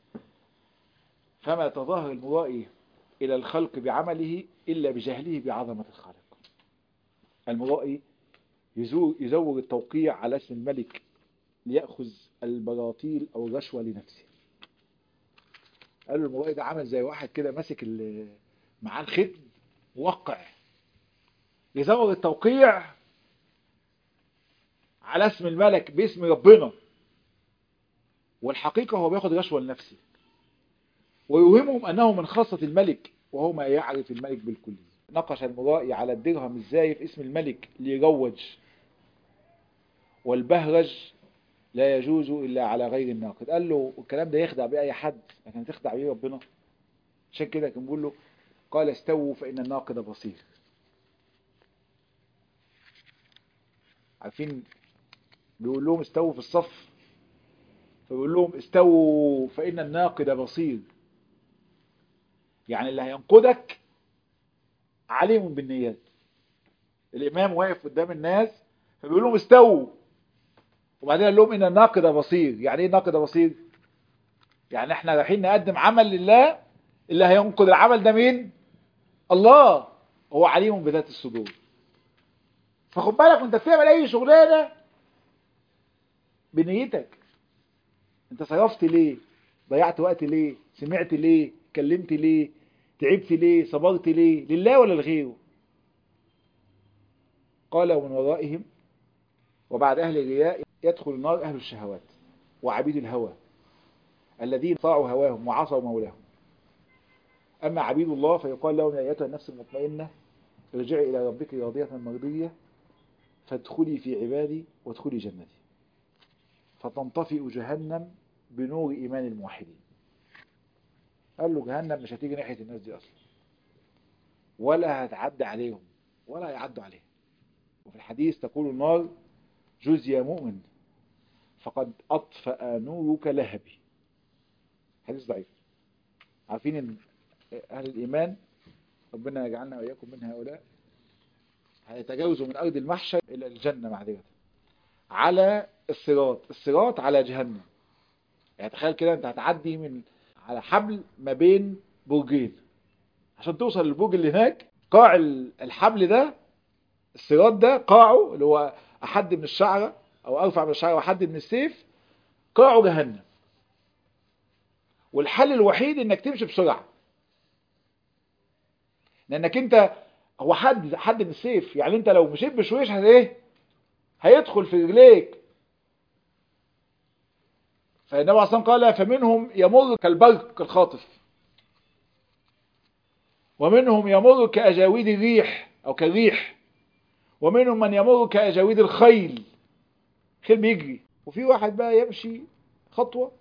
فما تظاهر المرائي إلى الخلق بعمله إلا بجهله بعظمة الخالق المرائي يزور التوقيع على اسم الملك ليأخذ البراطيل أو الرشوة لنفسه قال له المرائي ده عمل زي واحد كده ماسك معاه الختم وقع يزور التوقيع على اسم الملك باسم ربنا والحقيقة هو بياخد رشوة لنفسه ويوهمهم أنه من خاصة الملك وهو ما يعرف الملك بالكل نقش المرائي على الدرهم ازاي في اسم الملك ليروج والبهرج لا يجوز إلا على غير الناقد قال له الكلام ده يخدع بيه أي حد لكن تخدع بيه ربنا عشان كده كان بيقول له قال استووا فإن الناقد بصير عارفين بيقول لهم استووا في الصف فبيقول لهم استووا فإن الناقد بصير يعني اللي هينقدك عليم بالنيات الإمام واقف قدام الناس فبيقول لهم استووا وبعدين قال لهم إن الناقد بصير يعني إيه ناقد بصير يعني احنا رايحين نقدم عمل لله اللي هينقد العمل ده مين الله هو عليم بذات الصدور فخد بالك وانت بتعمل اي شغلانه بنيتك انت صرفت ليه ضيعت وقت ليه سمعت ليه كلمت ليه تعبت ليه صبرت ليه لله ولا لغيره قال ومن ورائهم وبعد أهل الرياء يدخل النار أهل الشهوات وعبيد الهوى الذين طاعوا هواهم وعصوا مولاهم أما عبيد الله فيقال لهم يا أيتها النفس المطمئنة ارجعي إلى ربك راضية مرضية فادخلي في عبادي وادخلي جنتي فتنطفئ جهنم بنور إيمان الموحدين قال له جهنم مش هتيجي ناحية الناس دي أصلا ولا هتعدي عليهم ولا هيعدوا عليهم وفي الحديث تقول النار جز يا مؤمن فقد أطفأ نورك لهبي حديث ضعيف عارفين ان أهل الإيمان ربنا يجعلنا وإياكم من هؤلاء هيتجاوزوا من أرض المحشر إلى الجنة معذرة على الصراط الصراط على جهنم يعني تخيل كده انت هتعدي من على حبل ما بين برجين عشان توصل للبرج اللي هناك قاع الحبل ده الصراط ده قاعه اللي هو أحد من الشعرة أو أرفع من الشعرة وأحد من السيف قاعه جهنم والحل الوحيد انك تمشي بسرعة لانك انت هو حد حد من السيف يعني انت لو مشيت بشويش هت ايه هيدخل في رجليك فالنبي عليه الصلاه قال فمنهم يمر كالبرق الخاطف ومنهم يمر كأجاويد الريح او كالريح ومنهم من يمر كأجاويد الخيل خيل بيجري وفي واحد بقى يمشي خطوة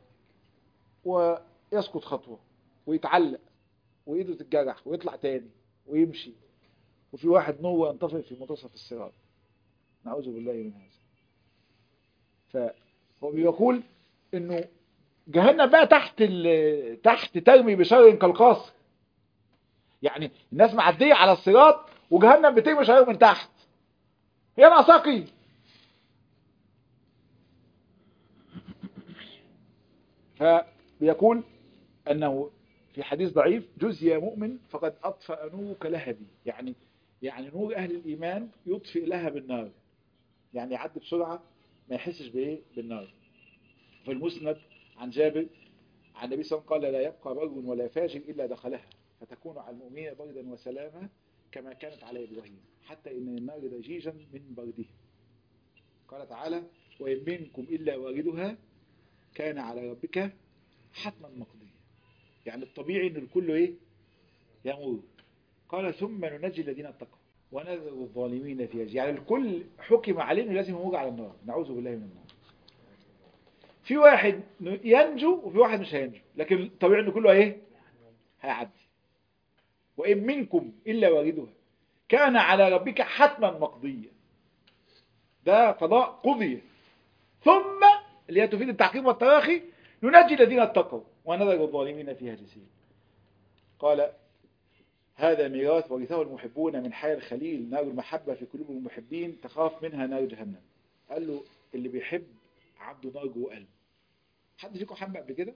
ويسقط خطوة ويتعلق وإيده تتجرح ويطلع تاني ويمشي وفي واحد نور ينطفئ في منتصف الصراط نعوذ بالله من هذا فهو بيقول انه جهنم بقى تحت تحت ترمي بشر كالقاصر يعني الناس معديه على الصراط وجهنم بترمي شر من تحت هي ناقصاكي فبيقول أنه في حديث ضعيف جز يا مؤمن فقد أطفأ نورك لهبي يعني يعني نور أهل الإيمان يطفئ لهب النار يعني يعدي بسرعة ما يحسش بإيه بالنار في المسند عن جابر عن النبي صلى الله عليه وسلم قال لا يبقى بر ولا فاجر إلا دخلها فتكون على المؤمنين بردا وسلاما كما كانت على إبراهيم حتى إن النار ضجيجا من برده قال تعالى وإن منكم إلا واردها كان على ربك حتما مقضيا يعني الطبيعي ان الكل ايه يمر قال ثم ننجي الذين اتقوا ونذر الظالمين فيها يعني الكل حكم عليه انه لازم يمر على النار نعوذ بالله من النار في واحد ينجو وفي واحد مش هينجو لكن الطبيعي انه كله ايه هيعدي وان منكم الا واردها كان على ربك حتما مقضيا ده قضاء قضي ثم اللي هي تفيد التعقيب والتراخي ننجي الذين اتقوا ونذر الظالمين فيها جسيم قال هذا ميراث ورثه المحبون من حي الخليل نار المحبة في قلوب المحبين تخاف منها نار جهنم قال له اللي بيحب عنده نار جوه قلبه حد فيكم حب قبل كده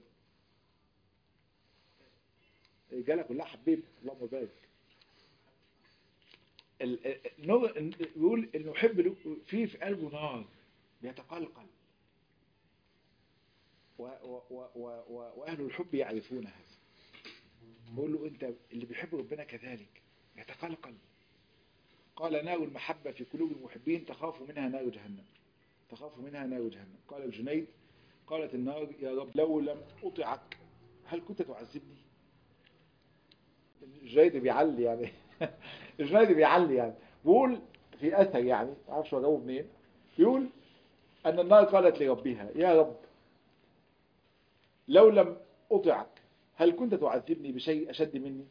الرجاله كلها حبيب اللهم بارك النور بيقول المحب فيه في قلبه نار بيتقلقل و و و و وأهل الحب يعرفون هذا بقول له أنت اللي بيحب ربنا كذلك يتقلقل قال نار المحبة في قلوب المحبين تخاف منها نار جهنم تخاف منها نار جهنم قال الجنيد قالت النار يا رب لو لم أطعك هل كنت تعذبني الجنيد بيعلي يعني الجنيد بيعلي يعني بيقول في أثر يعني ما اعرفش اجاوب منين بيقول أن النار قالت لربها يا رب لو لم أطعك هل كنت تعذبني بشيء أشد مني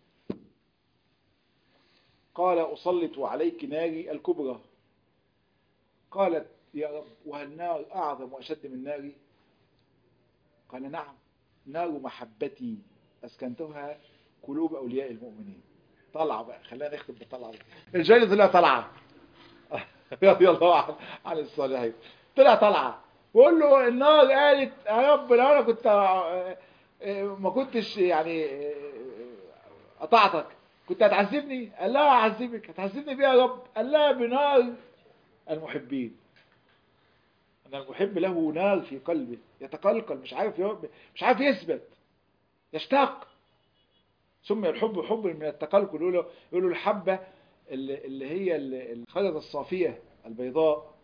قال أسلط عليك ناري الكبرى قالت يا رب وهل نار أعظم وأشد من ناري قال نعم نار محبتي أسكنتها قلوب أولياء المؤمنين طلع بقى خلينا نختم بالطلعة الجاي طلع طلعة رضي الله عن الصالحين طلع طلعة بقول له النار قالت يا رب لو انا كنت ما كنتش يعني قطعتك كنت هتعذبني قال لا هعذبك هتعذبني بيها يا رب قال لا بنار المحبين ان المحب له نار في قلبه يتقلقل مش عارف مش عارف يثبت يشتاق ثم الحب حب من التقلقل يقولوا يقولوا الحبه اللي, اللي هي الخردة الصافيه البيضاء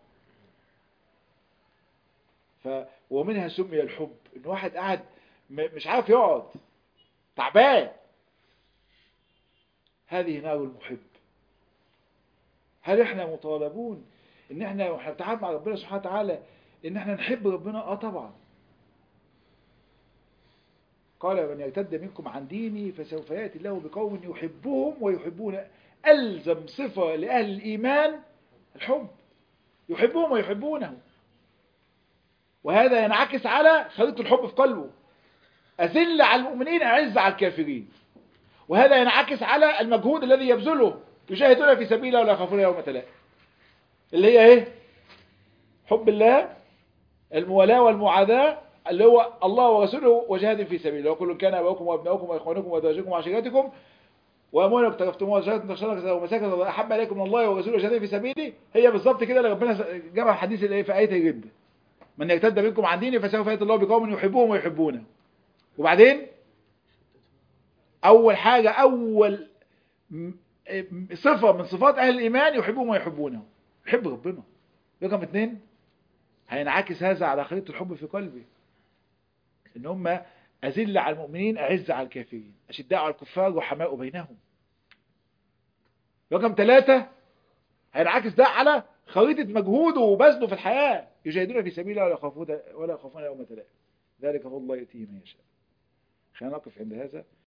ف ومنها سمي الحب ان واحد قاعد مش عارف يقعد تعبان هذه نار المحب هل احنا مطالبون ان احنا واحنا بنتعامل مع ربنا سبحانه وتعالى ان احنا نحب ربنا اه طبعا قال من يرتد منكم عن ديني فسوف ياتي الله بقوم يحبهم ويحبون الزم صفه لاهل الايمان الحب يحبهم ويحبونه وهذا ينعكس على خريطة الحب في قلبه أذل على المؤمنين أعز على الكافرين وهذا ينعكس على المجهود الذي يبذله يجاهدون في سبيله ولا يخافون يوم تلاقي اللي هي ايه حب الله الموالاة والمعاداة اللي هو الله ورسوله وجهاد في سبيله وكل كان اباؤكم وابناؤكم واخوانكم وازواجكم وعشيرتكم واموال اقترفتموها وشجره تخشون ومساكن احب اليكم من الله ورسوله وجهاد في سبيله هي بالظبط كده اللي ربنا جابها الحديث اللي في ايه الرد من يرتد منكم عن دينه فسوف ياتي الله بقوم يحبهم ويحبونه وبعدين اول حاجه اول صفه من صفات اهل الايمان يحبهم ويحبونه يحب ربنا رقم اثنين هينعكس هذا على خريطة الحب في قلبي ان هم أذل على المؤمنين أعز على الكافرين أشداء على الكفار وحماء بينهم رقم ثلاثة هينعكس ده على خريطة مجهوده وبذله في الحياة يجاهدون في سبيله ولا يخافون ولا يخافون يوم تلاقي ذلك فضل الله يؤتيه من يشاء خلينا نقف عند هذا